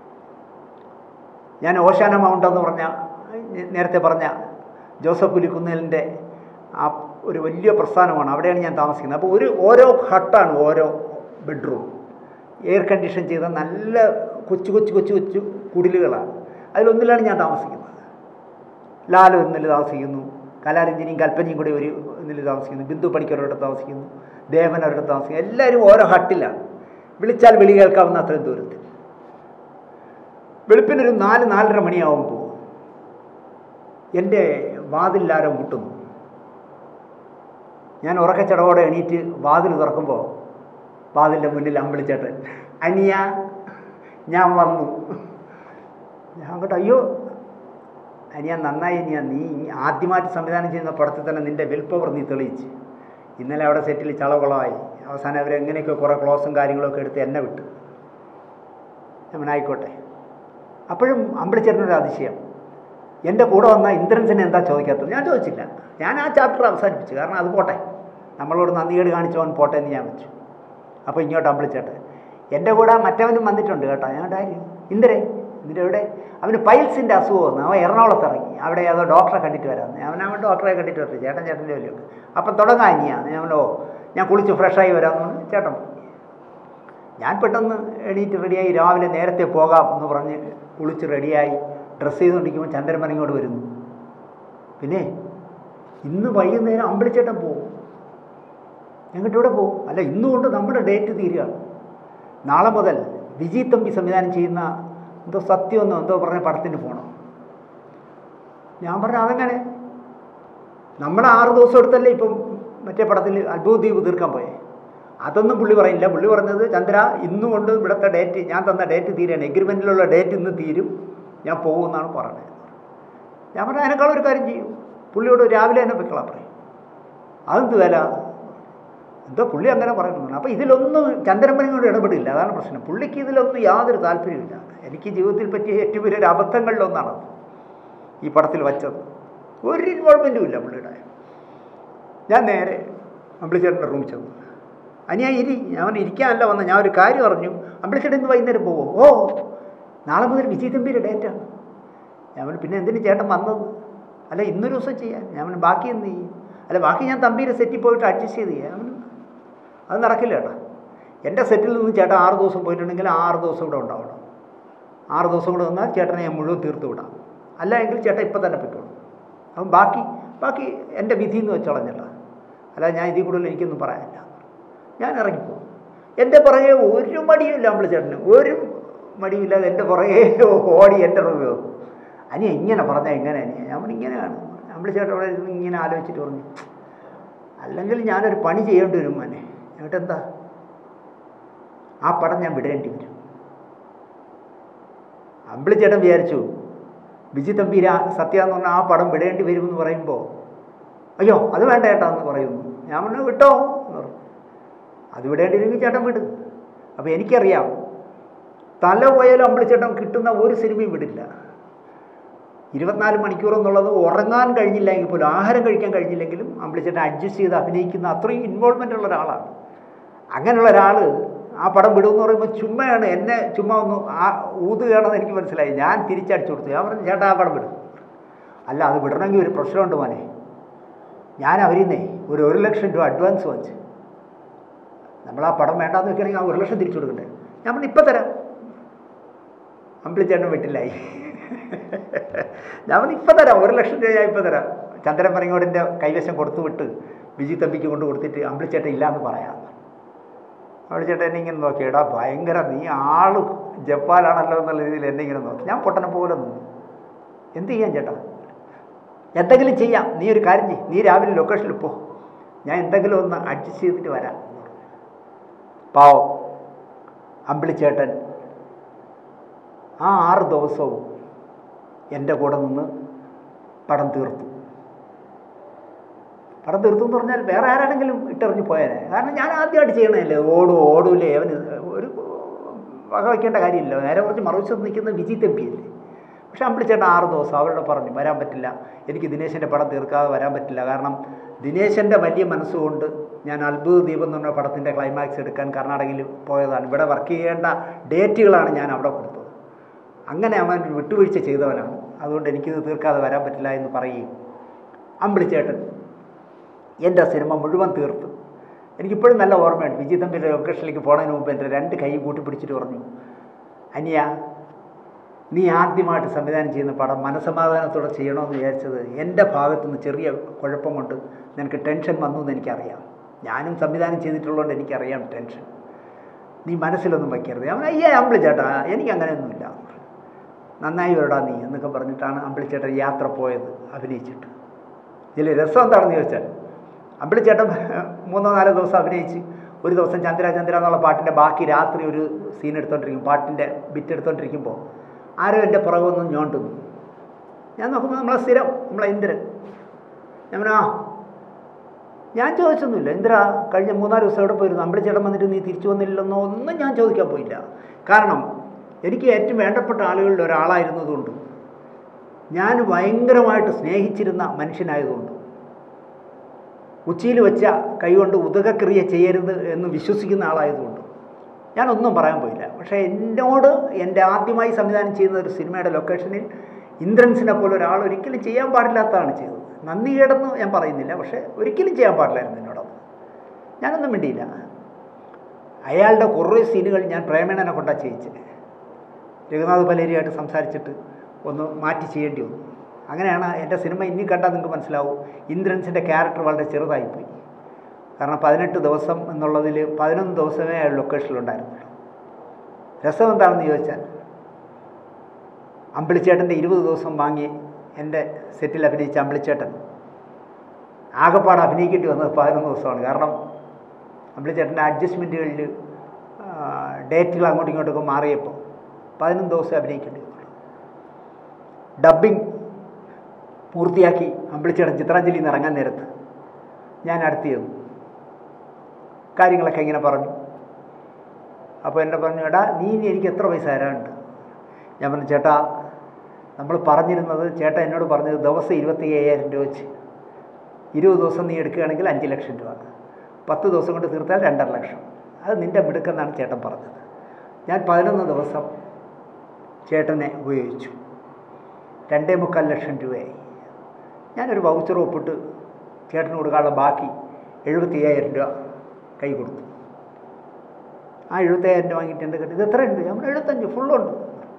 Speaker 1: ഞാൻ ഓശാന മൗണ്ട് എന്ന് പറഞ്ഞ നേരത്തെ പറഞ്ഞ ജോസഫ് പുലിക്കുന്നേലിൻ്റെ ആ ഒരു വലിയ പ്രസ്ഥാനമാണ് അവിടെയാണ് ഞാൻ താമസിക്കുന്നത് അപ്പോൾ ഒരു ഓരോ ഹട്ടാണ് ഓരോ ബെഡ്റൂം എയർ കണ്ടീഷൻ ചെയ്ത നല്ല കൊച്ചു കൊച്ചു കൊച്ചു കൊച്ചു കുടിലുകളാണ് അതിലൊന്നിലാണ് ഞാൻ താമസിക്കുന്നത് ലാലു എന്നിൽ താമസിക്കുന്നു കലാരഞ്ജനിയും കൽപ്പനയും കൂടി ഒരു എന്നിൽ താമസിക്കുന്നു ബിന്ദു പണിക്കരോട് താമസിക്കുന്നു ദേവൻ അവരുടെ താമസിക്കുന്നു എല്ലാവരും ഓരോ ഹട്ടിലാണ് വിളിച്ചാൽ വിളി കേൾക്കാവുന്ന അത്രയും ദൂരത്തിൽ വെളുപ്പിനൊരു നാല് നാലര മണിയാവുമ്പോൾ എൻ്റെ വാതിലാരോ മുട്ടുന്നു ഞാൻ ഉറക്കച്ചടവോടെ എണീറ്റ് വാതിൽ തുറക്കുമ്പോൾ വാതിലിൻ്റെ മുന്നിൽ അമ്പിളിച്ചേട്ടൻ അനിയ ഞാൻ വന്നു ഞാൻ അങ്ങോട്ട് അയ്യോ അനിയ നന്നായി അനിയ നീ ആദ്യമായിട്ട് സംവിധാനം ചെയ്യുന്ന പടത്തിൽ തന്നെ നിൻ്റെ വിൽ പവർ നീ തെളിയിച്ച് ഇന്നലെ അവിടെ സെറ്റിൽ ചളകുളമായി അവസാനം അവരെങ്ങനെയൊക്കെ കുറേ ക്ലോസും കാര്യങ്ങളൊക്കെ എടുത്ത് എന്നെ വിട്ടു ഞാൻ ആയിക്കോട്ടെ അപ്പോഴും അമ്പിളിച്ചേട്ടനൊരു അതിശയം എൻ്റെ കൂടെ വന്ന ഇന്ദ്രൻസിനെ എന്താ ചോദിക്കാത്തത് ഞാൻ ചോദിച്ചില്ല ഞാൻ ആ ചാപ്റ്റർ അവസാനിപ്പിച്ചു കാരണം അത് പോട്ടെ നമ്മളോട് നന്ദികേട് കാണിച്ചവൻ പോട്ടെ എന്ന് ഞാൻ വെച്ചു അപ്പോൾ ഇങ്ങോട്ട് അമ്പിളിച്ചേട്ടെ എൻ്റെ കൂടെ മറ്റവനും വന്നിട്ടുണ്ട് കേട്ടോ ഞാൻ ആര് ഇന്ദ്രേ ഇന്ദ്ര എവിടെ അവന് പൈൽസിൻ്റെ അസുഖം വന്നു അവൻ എറണാകുളത്ത് ഇറങ്ങി അവിടെ ഏതോ ഡോക്ടറെ കണ്ടിട്ട് വരാമെന്ന് അവൻ അവൻ ഡോക്ടറെ കണ്ടിട്ട് വരട്ടെ ചേട്ടൻ ചേട്ടൻ്റെ വലിയൊക്കെ അപ്പം തുടങ്ങാം ഇനിയാണ് ഞാൻ ഓ ഞാൻ കുളിച്ച് ഫ്രഷായി വരാമെന്ന് പറഞ്ഞു ചേട്ടൻ പോയി. ഞാൻ പെട്ടെന്ന് എണീറ്റ് റെഡിയായി രാവിലെ നേരത്തെ പോകാം എന്ന് പറഞ്ഞ് കുളിച്ച് റെഡിയായി ഡ്രസ്സ് ചെയ്തുകൊണ്ടിരിക്കുമ്പോൾ ചന്ദ്രമൻ ഇങ്ങോട്ട് വരുന്നു പിന്നെ ഇന്ന് വൈകുന്നേരം അമ്പളിച്ചേട്ടൻ പോകും ഞങ്ങളുടെ ഇവിടെ പോകും അല്ല ഇന്നുകൊണ്ട് നമ്മുടെ ഡേറ്റ് തീരുകയാണ് നാളെ മുതൽ വിജി തമ്പി സംവിധാനം ചെയ്യുന്ന എന്തോ സത്യമെന്നോ എന്തോ പറഞ്ഞ പടത്തിന് പോകണം ഞാൻ പറഞ്ഞു അതെങ്ങനെ നമ്മൾ ആറ് ദിവസം എടുത്തല്ലേ ഇപ്പം മറ്റേ പടത്തിൽ അത്ഭുത ദ്വീപ് തീർക്കാൻ പോയേ അതൊന്നും പുള്ളി പറയില്ല പുള്ളി പറഞ്ഞത് ചന്ദ്ര ഇന്ന് കൊണ്ട് ഇവിടുത്തെ ഡേറ്റ് ഞാൻ തന്ന ഡേറ്റ് തീരാണ് എഗ്രിമെൻറ്റിലുള്ള ഡേറ്റ് ഇന്ന് തീരും ഞാൻ പോകുമെന്നാണ് പറഞ്ഞത് ഞാൻ പറഞ്ഞ അതിനേക്കാൾ ഒരു കാര്യം ചെയ്യും പുള്ളിയോട് രാവിലെ തന്നെ പൊയ്ക്കളാൻ പറയും അതെന്ത് വില എന്തോ പുള്ളി അങ്ങനെ പറയുന്നു അപ്പോൾ ഇതിലൊന്നും ചന്ദ്രമ്പനിയോട് ഇടപെടില്ല അതാണ് പ്രശ്നം പുള്ളിക്ക് ഇതിലൊന്നും യാതൊരു താല്പര്യമില്ല എനിക്ക് ജീവിതത്തിൽ പറ്റിയ ഏറ്റവും വലിയൊരു അബദ്ധങ്ങളിലൊന്നാണത് ഈ പടത്തിൽ വച്ചത് ഒരു ഇൻവോൾവ്മെൻറ്റും ഇല്ല പുള്ളിയുടെ ഞാൻ നേരെ അമ്പിളിച്ചേട്ടൻ്റെ റൂമിൽ ചെന്നു അനിയാ ഇരി ഞാൻ ഇരിക്കാനല്ല വന്ന ഞാൻ ഒരു കാര്യം അറിഞ്ഞു അമ്പിളിച്ചേട്ടൻ ഇന്ന് വൈകുന്നേരം പോകും ഓ നാളെ മുതൽ വിജയ് തമ്പിയുടെ ഡേറ്റാണ് ഞാൻ പറഞ്ഞു പിന്നെ എന്തിനു ചേട്ടൻ വന്നത് അല്ല ഇന്നൊരു ദിവസം ചെയ്യാൻ ഞാൻ പറഞ്ഞു ബാക്കി എന്ത് ചെയ്യും അല്ല ബാക്കി ഞാൻ തമ്പിയുടെ സെറ്റിൽ പോയിട്ട് അഡ്ജസ്റ്റ് ചെയ്ത് ചെയ്യാം അവന് അത് നടക്കില്ല ചേട്ടാ എൻ്റെ സെറ്റിൽ നിന്ന് ചേട്ടൻ ആറ് ദിവസം പോയിട്ടുണ്ടെങ്കിൽ ആറ് ദിവസം ഇവിടെ ഉണ്ടാവണം ആറ് ദിവസം കൂടെ വന്നാൽ ചേട്ടനെ ഞാൻ മുഴുവൻ തീർത്ത് വിടാം അല്ല എങ്കിൽ ചേട്ടൻ ഇപ്പം തന്നെ പൊയ്ക്കോളൂ അപ്പം ബാക്കി ബാക്കി എൻ്റെ വിധി എന്ന് വെച്ചോളഞ്ഞല്ല അല്ല ഞാൻ ഇതിൽ കൂടുതൽ എനിക്കൊന്നും പറയാനില്ല ഞാൻ ഇറങ്ങിപ്പോകും എൻ്റെ പുറകെ ഒരു മടിയുമില്ല നമ്മൾ ചേട്ടന് ഒരു മടിയില്ലാതെ എൻ്റെ പുറകെ ഓടി എൻ്റെ റൂമിൽ വന്നു അനിയ ഇങ്ങനെ പറഞ്ഞാൽ എങ്ങനെ അനിയ ഞാൻ പറഞ്ഞു ഇങ്ങനെയാണ് നമ്മൾ ചേട്ടൻ അവിടെ ഇരുന്ന് ഇങ്ങനെ ആലോചിച്ചിട്ട് പറഞ്ഞു അല്ലെങ്കിൽ ഞാനൊരു പണി ചെയ്യേണ്ടി വരും മോനെ എന്നിട്ട് എന്താ ആ പടം ഞാൻ വിടേണ്ടി വരും അമ്പിളിച്ചേട്ടൻ വിചാരിച്ചു ബിജി തമ്പീര സത്യ എന്ന് പറഞ്ഞാൽ ആ പടം വിടേണ്ടി വരുമെന്ന് പറയുമ്പോൾ അയ്യോ അത് വേണ്ട ചേട്ടാ എന്ന് പറയുന്നു ഞാൻ പറഞ്ഞു വിട്ടോ എന്ന് പറഞ്ഞു അത് വിടേണ്ടി വരുമെങ്കിൽ ചേട്ടൻ വിട് അപ്പോൾ എനിക്കറിയാം തല പോയാലും അമ്പിളിച്ചേട്ടൻ കിട്ടുന്ന ഒരു സിനിമയും വിടില്ല ഇരുപത്തിനാല് മണിക്കൂർ എന്നുള്ളത് ഉറങ്ങാൻ കഴിഞ്ഞില്ലെങ്കിൽ പോലും ആഹാരം കഴിക്കാൻ കഴിഞ്ഞില്ലെങ്കിലും അമ്പിളിച്ചേട്ടൻ അഡ്ജസ്റ്റ് ചെയ്ത് അഭിനയിക്കുന്ന അത്രയും ഇൻവോൾവ്മെൻ്റ് ഉള്ള ഒരാളാണ് അങ്ങനെയുള്ള ഒരാൾ ആ പടം വിടുമെന്ന് പറയുമ്പോൾ ചുമ്മയാണ് എന്നെ ചുമ്മാ ഒന്ന് ആ ഊതുകയാണെന്ന് എനിക്ക് മനസ്സിലായി ഞാൻ തിരിച്ചടിച്ചു കൊടുത്തു ഞാൻ പറഞ്ഞു ചേട്ടാ ആ പടം വിടും അല്ല അത് വിടണമെങ്കിൽ ഒരു പ്രശ്നമുണ്ട് മോനെ ഞാൻ അവരിന്നേ ഒരു ഒരു ലക്ഷം രൂപ അഡ്വാൻസ് വാങ്ങിച്ച് നമ്മൾ ആ പടം വേണ്ടാന്ന് വെക്കുകയാണെങ്കിൽ ആ ഒരു ലക്ഷം തിരിച്ചു കൊടുക്കണ്ടേ ഞാൻ പറഞ്ഞു ഇപ്പം തരാം അമ്പിളിച്ചേട്ടൻ വീട്ടിലായി ഞാൻ പറഞ്ഞു ഇപ്പം തരാം ഒരു ലക്ഷം രൂപ ഞാൻ ഇപ്പം തരാം ചന്ദ്രൻ പറങ്ങോടിൻ്റെ കൈവശം കൊടുത്തു വിട്ട് ബിജി തമ്പിക്ക് കൊണ്ട് കൊടുത്തിട്ട് അമ്പിളിച്ചേട്ടൻ ഇല്ലയെന്ന് പറയാം അമ്പിളിച്ചേട്ടൻ എന്നെ ഇങ്ങനെ നോക്കി എടാ ഭയങ്കര നീ ആള് ജപ്പാലാണല്ലോ എന്നുള്ള രീതിയിൽ എന്നെ ഇങ്ങനെ നോക്കി ഞാൻ പൊട്ടനെ പോലെ നിന്നു എന്ത് ചെയ്യാൻ ചേട്ടാ എന്തെങ്കിലും ചെയ്യാം നീ ഒരു കാര്യം ചെയ്യും നീ രാവിലെ ലൊക്കേഷനിൽ പോ ഞാൻ എന്തെങ്കിലും ഒന്ന് അഡ്ജസ്റ്റ് ചെയ്തിട്ട് വരാം പാവം അമ്പിളിച്ചേട്ടൻ ആ ആറ് ദിവസവും എൻ്റെ കൂടെ നിന്ന് പടം തീർത്തു പടം തീർത്തു എന്ന് പറഞ്ഞാൽ വേറെ ആരാണെങ്കിലും ഇട്ടെറിഞ്ഞ് പോയേനെ കാരണം ഞാൻ ആദ്യമായിട്ട് ചെയ്യണമല്ലേ ഓടും ഓടൂലേ അവന് ഒരു വക വയ്ക്കേണ്ട കാര്യമില്ല നേരെ കുറച്ച് മറുവശത്ത് നിൽക്കുന്ന വിജി തെമ്പിയല്ലേ പക്ഷെ അമ്പിളിച്ചേട്ടൻ ആറ് ദിവസം അവരോട് പറഞ്ഞു വരാൻ പറ്റില്ല എനിക്ക് ദിനേശൻ്റെ പടം തീർക്കാതെ വരാൻ പറ്റില്ല കാരണം ദിനേശൻ്റെ വലിയ മനസ്സുകൊണ്ട് ഞാൻ അത്ഭുത ദീപം എന്ന് പറഞ്ഞ പടത്തിൻ്റെ ക്ലൈമാക്സ് എടുക്കാൻ കർണാടകയിൽ പോയതാണ് ഇവിടെ വർക്ക് ചെയ്യേണ്ട ഡേറ്റുകളാണ് ഞാൻ അവിടെ കൊടുത്തത് അങ്ങനെ അവൻ ഒരു വിട്ടുവീഴ്ച ചെയ്തവനാണ് അതുകൊണ്ട് എനിക്കിത് തീർക്കാതെ വരാൻ പറ്റില്ല എന്ന് പറയുകയും അമ്പിളിച്ചേട്ടൻ എൻ്റെ സിനിമ മുഴുവൻ തീർത്തു എനിക്കിപ്പോഴും നല്ല ഓർമ്മയുണ്ട് വിജയ് തമ്പിയുടെ ലൊക്കേഷനിലേക്ക് പോണതിന് മുമ്പ് എൻ്റെ രണ്ട് കൈ കൂട്ടി പിടിച്ചിട്ട് പറഞ്ഞു അനിയ നീ ആദ്യമായിട്ട് സംവിധാനം ചെയ്യുന്ന പടം മനസമാധാനത്തോടെ ചെയ്യണമെന്ന് വിചാരിച്ചത് എൻ്റെ ഭാഗത്തുനിന്ന് ചെറിയ കുഴപ്പം കൊണ്ട് നിനക്ക് ടെൻഷൻ വന്നു എന്ന് എനിക്കറിയാം ഞാനും സംവിധാനം ചെയ്തിട്ടുള്ളതുകൊണ്ട് എനിക്കറിയാം ടെൻഷൻ നീ മനസ്സിലൊന്നും വയ്ക്കരുത് അവൻ അയ്യേ അമ്പിളിച്ചേട്ടാ എനിക്ക് അങ്ങനെയൊന്നുമില്ല നന്നായി വരടാ നീ എന്നൊക്കെ പറഞ്ഞിട്ടാണ് അമ്പിളിച്ചേട്ടൻ യാത്ര പോയത് അഭിനയിച്ചിട്ട് ഇതിൽ രസം എന്താണെന്ന് ചോദിച്ചാൽ അമ്പിളിച്ചേട്ടൻ മൂന്നോ നാലോ ദിവസം അഭിനയിച്ച് ഒരു ദിവസം ചന്ദ്ര ചന്ദ്ര എന്നുള്ള പാട്ടിൻ്റെ ബാക്കി രാത്രി ഒരു സീൻ എടുത്തോണ്ടിരിക്കും പാട്ടിൻ്റെ ബിറ്റ് എടുത്തോണ്ടിരിക്കുമ്പോൾ ആരോ എൻ്റെ പുറകൊന്നും ഞോണ്ടുന്നു ഞാൻ നോക്കുമ്പോൾ നമ്മളെ സ്ഥിരം നമ്മളെ ഇന്ദ്രൻ ഞാൻ ആ ഞാൻ ചോദിച്ചൊന്നുമില്ല ഇന്ദ്ര കഴിഞ്ഞ മൂന്നാല് ദിവസം എവിടെ പോയിരുന്നു അമ്പിളിച്ചേട്ടൻ വന്നിട്ട് നീ തിരിച്ചു വന്നില്ലെന്നോ ഒന്നും ഞാൻ ചോദിക്കാൻ പോയില്ല കാരണം എനിക്ക് ഏറ്റവും വേണ്ടപ്പെട്ട ആളുകളിൽ ഒരാളായിരുന്നതുകൊണ്ട് ഞാൻ ഭയങ്കരമായിട്ട് സ്നേഹിച്ചിരുന്ന മനുഷ്യനായതുകൊണ്ട് ഉച്ചിയിൽ വെച്ച കൈകൊണ്ട് ഉദകക്രിയ ചെയ്യരുത് എന്ന് വിശ്വസിക്കുന്ന ആളായതുകൊണ്ട് ഞാനൊന്നും പറയാൻ പോയില്ല പക്ഷേ എന്നോട് എൻ്റെ ആദ്യമായി സംവിധാനം ചെയ്യുന്ന ഒരു സിനിമയുടെ ലൊക്കേഷനിൽ ഇന്ദ്രൻസിനെ പോലെ ഒരാൾ ഒരിക്കലും ചെയ്യാൻ പാടില്ലാത്തതാണ് ചെയ്തത് നന്ദി കേടെന്ന് ഞാൻ പറയുന്നില്ല പക്ഷേ ഒരിക്കലും ചെയ്യാൻ പാടില്ലായിരുന്നു എന്നോടത് ഞാനൊന്നും മിണ്ടിയില്ല അയാളുടെ കുറേ സീനുകൾ ഞാൻ പ്രേമേണനെ കൊണ്ടാണ് ചെയ്യിച്ചത് രഘുനാഥ് പലേരിയായിട്ട് സംസാരിച്ചിട്ട് ഒന്ന് മാറ്റി ചെയ്യേണ്ടി വന്നു അങ്ങനെയാണ് എൻ്റെ സിനിമ ഇനി കണ്ടാൽ നിങ്ങൾക്ക് മനസ്സിലാവും ഇന്ദ്രൻസിൻ്റെ ക്യാരക്ടർ വളരെ ചെറുതായിപ്പോയി കാരണം പതിനെട്ട് ദിവസം എന്നുള്ളതിൽ പതിനൊന്ന് ദിവസമേ അയാൾ ലൊക്കേഷനിലുണ്ടായിരുന്നുള്ളൂ രസം എന്താണെന്ന് ചോദിച്ചാൽ അമ്പിളിച്ചേട്ടൻ്റെ ഇരുപത് ദിവസം വാങ്ങി എൻ്റെ സെറ്റിൽ അഭിനയിച്ച അമ്പിളിച്ചേട്ടൻ ആകെപ്പാട് അഭിനയിക്കേണ്ടി വന്നത് പതിനൊന്ന് ദിവസമാണ് കാരണം അമ്പിളിച്ചേട്ടൻ്റെ അഡ്ജസ്റ്റ്മെൻറ്റുകളിൽ ഡേറ്റുകൾ അങ്ങോട്ടും ഇങ്ങോട്ടൊക്കെ മാറിയപ്പോൾ പതിനൊന്ന് ദിവസം അഭിനയിക്കേണ്ടി വന്നു ഡബ്ബിങ് പൂർത്തിയാക്കി അമ്പിളിച്ചേട്ടൻ ചിത്രാഞ്ജലിയിൽ നിന്ന് ഇറങ്ങാൻ നേരത്ത് ഞാൻ അടുത്ത് ചെന്നു കാര്യങ്ങളൊക്കെ ഇങ്ങനെ പറഞ്ഞു അപ്പോൾ എന്നെ പറഞ്ഞു എടാ നീ ഇനി എനിക്ക് എത്ര പൈസ തരാനുണ്ട് ഞാൻ പറഞ്ഞു ചേട്ടാ നമ്മൾ പറഞ്ഞിരുന്നത് ചേട്ടാ എന്നോട് പറഞ്ഞത് ദിവസം ഇരുപത്തി അയ്യായിരം രൂപ വെച്ച് ഇരുപത് ദിവസം നീ എടുക്കുകയാണെങ്കിൽ അഞ്ച് ലക്ഷം രൂപ പത്ത് ദിവസം കൊണ്ട് തീർത്താൽ രണ്ടര ലക്ഷം അത് നിൻ്റെ മിടുക്കെന്നാണ് ചേട്ടൻ പറഞ്ഞത് ഞാൻ പതിനൊന്ന് ദിവസം ചേട്ടനെ ഉപയോഗിച്ചു രണ്ടേ മുക്കാൽ ലക്ഷം രൂപയായി ഞാനൊരു വൗച്ചർ ഒപ്പിട്ട് ചേട്ടന് കൊടുക്കാനുള്ള ബാക്കി എഴുപത്തി അയ്യായിരം രൂപ കൈ കൊടുത്തു ആ എഴുപത്തയ്യായിരം രൂപ വാങ്ങിയിട്ട് എൻ്റെ കയ്യിൽ ഇത് എത്രയുണ്ട് നമ്മൾ എഴുപത്തഞ്ച് ഫുള്ളുണ്ട്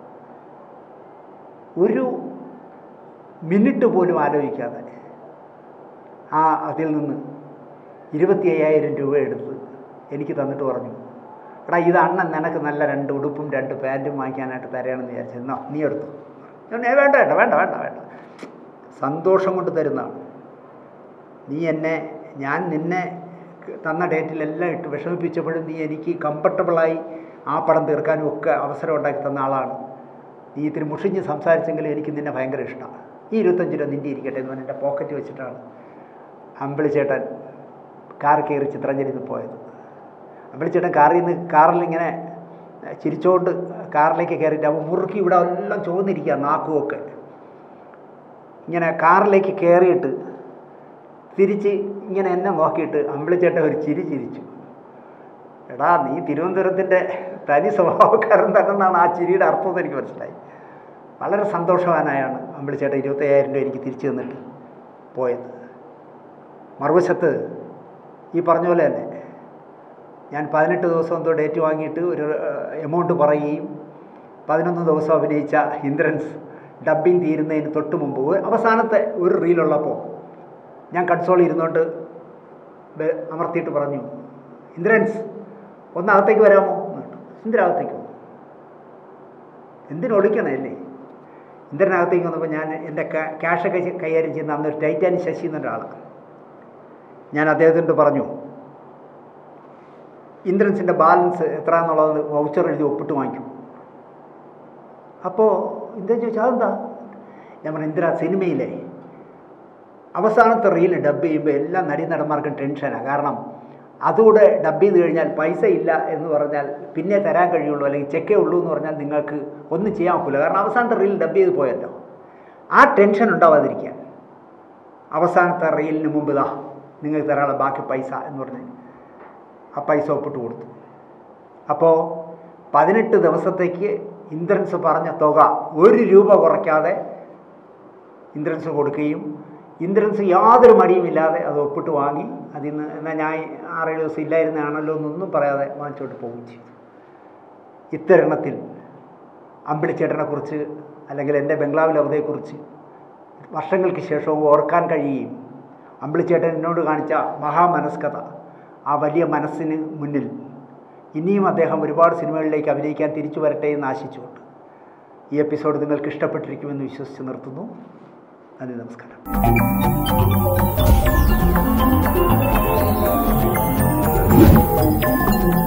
Speaker 1: ഒരു മിനിറ്റ് പോലും ആലോചിക്കാതെ ആ അതിൽ നിന്ന് ഇരുപത്തി അയ്യായിരം രൂപ എടുത്ത് എനിക്ക് തന്നിട്ട് പറഞ്ഞു എടാ ഇത് അണ്ണൻ നിനക്ക് നല്ല രണ്ട് ഉടുപ്പും രണ്ട് പാൻറ്റും വാങ്ങിക്കാനായിട്ട് തരണമെന്ന് വിചാരിച്ചു എന്നാ നീ എടുത്തു ഞാൻ "ഏ, വേണ്ട വേണ്ട വേണ്ട വേണ്ട വേണ്ട സന്തോഷം കൊണ്ട് തരുന്നതാണ് നീ എന്നെ ഞാൻ നിന്നെ തന്ന ഡേറ്റിലെല്ലാം ഇട്ട് വിഷമിപ്പിച്ചപ്പോഴും നീ എനിക്ക് കംഫർട്ടബിളായി ആ പടം തീർക്കാനും ഒക്കെ അവസരം ഉണ്ടാക്കി തന്ന ആളാണ് നീ ഇത്തിരി മുഷിഞ്ഞ് സംസാരിച്ചെങ്കിലും എനിക്ക് നിന്നെ ഭയങ്കര ഇഷ്ടമാണ് ഈ ഇരുപത്തഞ്ച് രൂപ നിൻ്റെ ഇരിക്കട്ടെ എന്ന് പറഞ്ഞ് എൻ്റെ പോക്കറ്റ് വെച്ചിട്ടാണ് അമ്പിളിച്ചേട്ടൻ കാർ കയറി ചിത്രാഞ്ജലിയിൽ നിന്ന് പോയത് അമ്പിളിച്ചേട്ടൻ കാറിൽ നിന്ന് കാറിൽ ഇങ്ങനെ ചിരിച്ചോണ്ട് കാറിലേക്ക് കയറിയിട്ട് അപ്പോൾ മുറുക്കി ഇവിടെ എല്ലാം ചോന്നിരിക്കുക നാക്കുമൊക്കെ ഇങ്ങനെ കാറിലേക്ക് കയറിയിട്ട് തിരിച്ച് ഇങ്ങനെ എന്നെ നോക്കിയിട്ട് അമ്പിളിച്ചേട്ടൻ ഒരു ചിരി ചിരിച്ചു എടാ നീ തിരുവനന്തപുരത്തിൻ്റെ തനി സ്വഭാവക്കാരൻ തന്നെന്നാണ് ആ ചിരിയുടെ അർത്ഥം എന്ന് എനിക്ക് മനസ്സിലായി വളരെ സന്തോഷവാനായാണ് അമ്പിളിച്ചേട്ടൻ ഇരുപത്തയ്യായിരം രൂപ എനിക്ക് തിരിച്ചു തന്നിട്ട് പോയത് മറുവശത്ത് ഈ പറഞ്ഞ പോലെ തന്നെ ഞാൻ പതിനെട്ട് ദിവസം എന്തോ ഡേറ്റ് വാങ്ങിയിട്ട് ഒരു എമൗണ്ട് പറയുകയും പതിനൊന്ന് ദിവസം അഭിനയിച്ച ഇന്ദ്രൻസ് ഡബ്ബിങ് തീരുന്നതിന് തൊട്ട് മുമ്പ് ഒരു അവസാനത്തെ ഒരു റീലുള്ളപ്പോൾ ഞാൻ കൺസോളിൽ ഇരുന്നുകൊണ്ട് ബെ- അമർത്തിയിട്ട് പറഞ്ഞു ഇന്ദ്രൻസ് ഒന്ന് അകത്തേക്ക് വരാമോ എന്ന് കേട്ടു ഇന്ദ്രകത്തേക്ക് വന്നു എന്തിനൊളിക്കണേ അല്ലേ ഇന്ദ്രനകത്തേക്ക് വന്നപ്പോൾ ഞാൻ എൻ്റെ കാ- ക്യാഷൊക്കെ ചെ- കൈകാര്യം ചെയ്യുന്ന അന്നൊരു ടൈറ്റാനി ശശി എന്നൊരാളാണ് ഞാൻ അദ്ദേഹത്തിനോട് പറഞ്ഞു ഇന്ദ്രൻസിൻ്റെ ബാലൻസ് എത്ര എന്നുള്ളത് വൗച്ചർ എഴുതി ഒപ്പിട്ട് വാങ്ങിക്കും അപ്പോൾ ഇന്ദ്രൻ ചോദിച്ചു അതെന്താ ഞാൻ പറഞ്ഞു ഇന്ദ്ര സിനിമയിലെ അവസാനത്തെ റീൽ ഡബ് ചെയ്യുമ്പോൾ എല്ലാ നടീനടന്മാർക്കും ടെൻഷനാണ് കാരണം അതുകൂടെ ഡബ് ചെയ്ത് കഴിഞ്ഞാൽ പൈസ ഇല്ല എന്ന് പറഞ്ഞാൽ പിന്നെ തരാൻ കഴിയുള്ളൂ അല്ലെങ്കിൽ ചെക്കേ ഉള്ളൂ എന്ന് പറഞ്ഞാൽ നിങ്ങൾക്ക് ഒന്നും ചെയ്യാൻ ഒക്കില്ല കാരണം അവസാനത്തെ റീൽ ഡബ് ചെയ്ത് പോയല്ലോ ആ ടെൻഷൻ ഉണ്ടാവാതിരിക്കാൻ അവസാനത്തെ റീലിന് മുമ്പ് ഇതാ നിങ്ങൾക്ക് തരാനുള്ള ബാക്കി പൈസ എന്ന് പറഞ്ഞ് ആ പൈസ ഒപ്പിട്ട് കൊടുത്തു അപ്പോൾ പതിനെട്ട് ദിവസത്തേക്ക് ഇന്ദ്രൻസ് പറഞ്ഞ തുക ഒരു രൂപ കുറയ്ക്കാതെ ഇന്ദ്രൻസ് കൊടുക്കുകയും ഇന്ദ്രൻസ് യാതൊരു മടിയുമില്ലാതെ അത് ഒപ്പിട്ട് വാങ്ങി അതിൽ നിന്ന് എന്നാൽ ഞാൻ ആറേഴ് ദിവസം ഇല്ലായിരുന്നാണല്ലോ എന്നൊന്നും പറയാതെ വാങ്ങിച്ചോട്ട് പോവുകയും ചെയ്തു ഇത്തരണത്തിൽ അമ്പിളിച്ചേട്ടനെക്കുറിച്ച് അല്ലെങ്കിൽ എൻ്റെ ബംഗ്ലാവിൽ അവതയെക്കുറിച്ച് വർഷങ്ങൾക്ക് ശേഷവും ഓർക്കാൻ കഴിയുകയും അമ്പിളിച്ചേട്ടൻ എന്നോട് കാണിച്ച മഹാമനസ്കത ആ വലിയ മനസ്സിന് മുന്നിൽ ഇനിയും അദ്ദേഹം ഒരുപാട് സിനിമകളിലേക്ക് അഭിനയിക്കാൻ തിരിച്ചു വരട്ടെ എന്ന് ആശിച്ചുകൊണ്ട് ഈ എപ്പിസോഡ് നിങ്ങൾക്ക് ഇഷ്ടപ്പെട്ടിരിക്കുമെന്ന് വിശ്വസിച്ച് നിർത്തുന്നു നന്ദി നമസ്കാരം
Speaker 2: Thank you.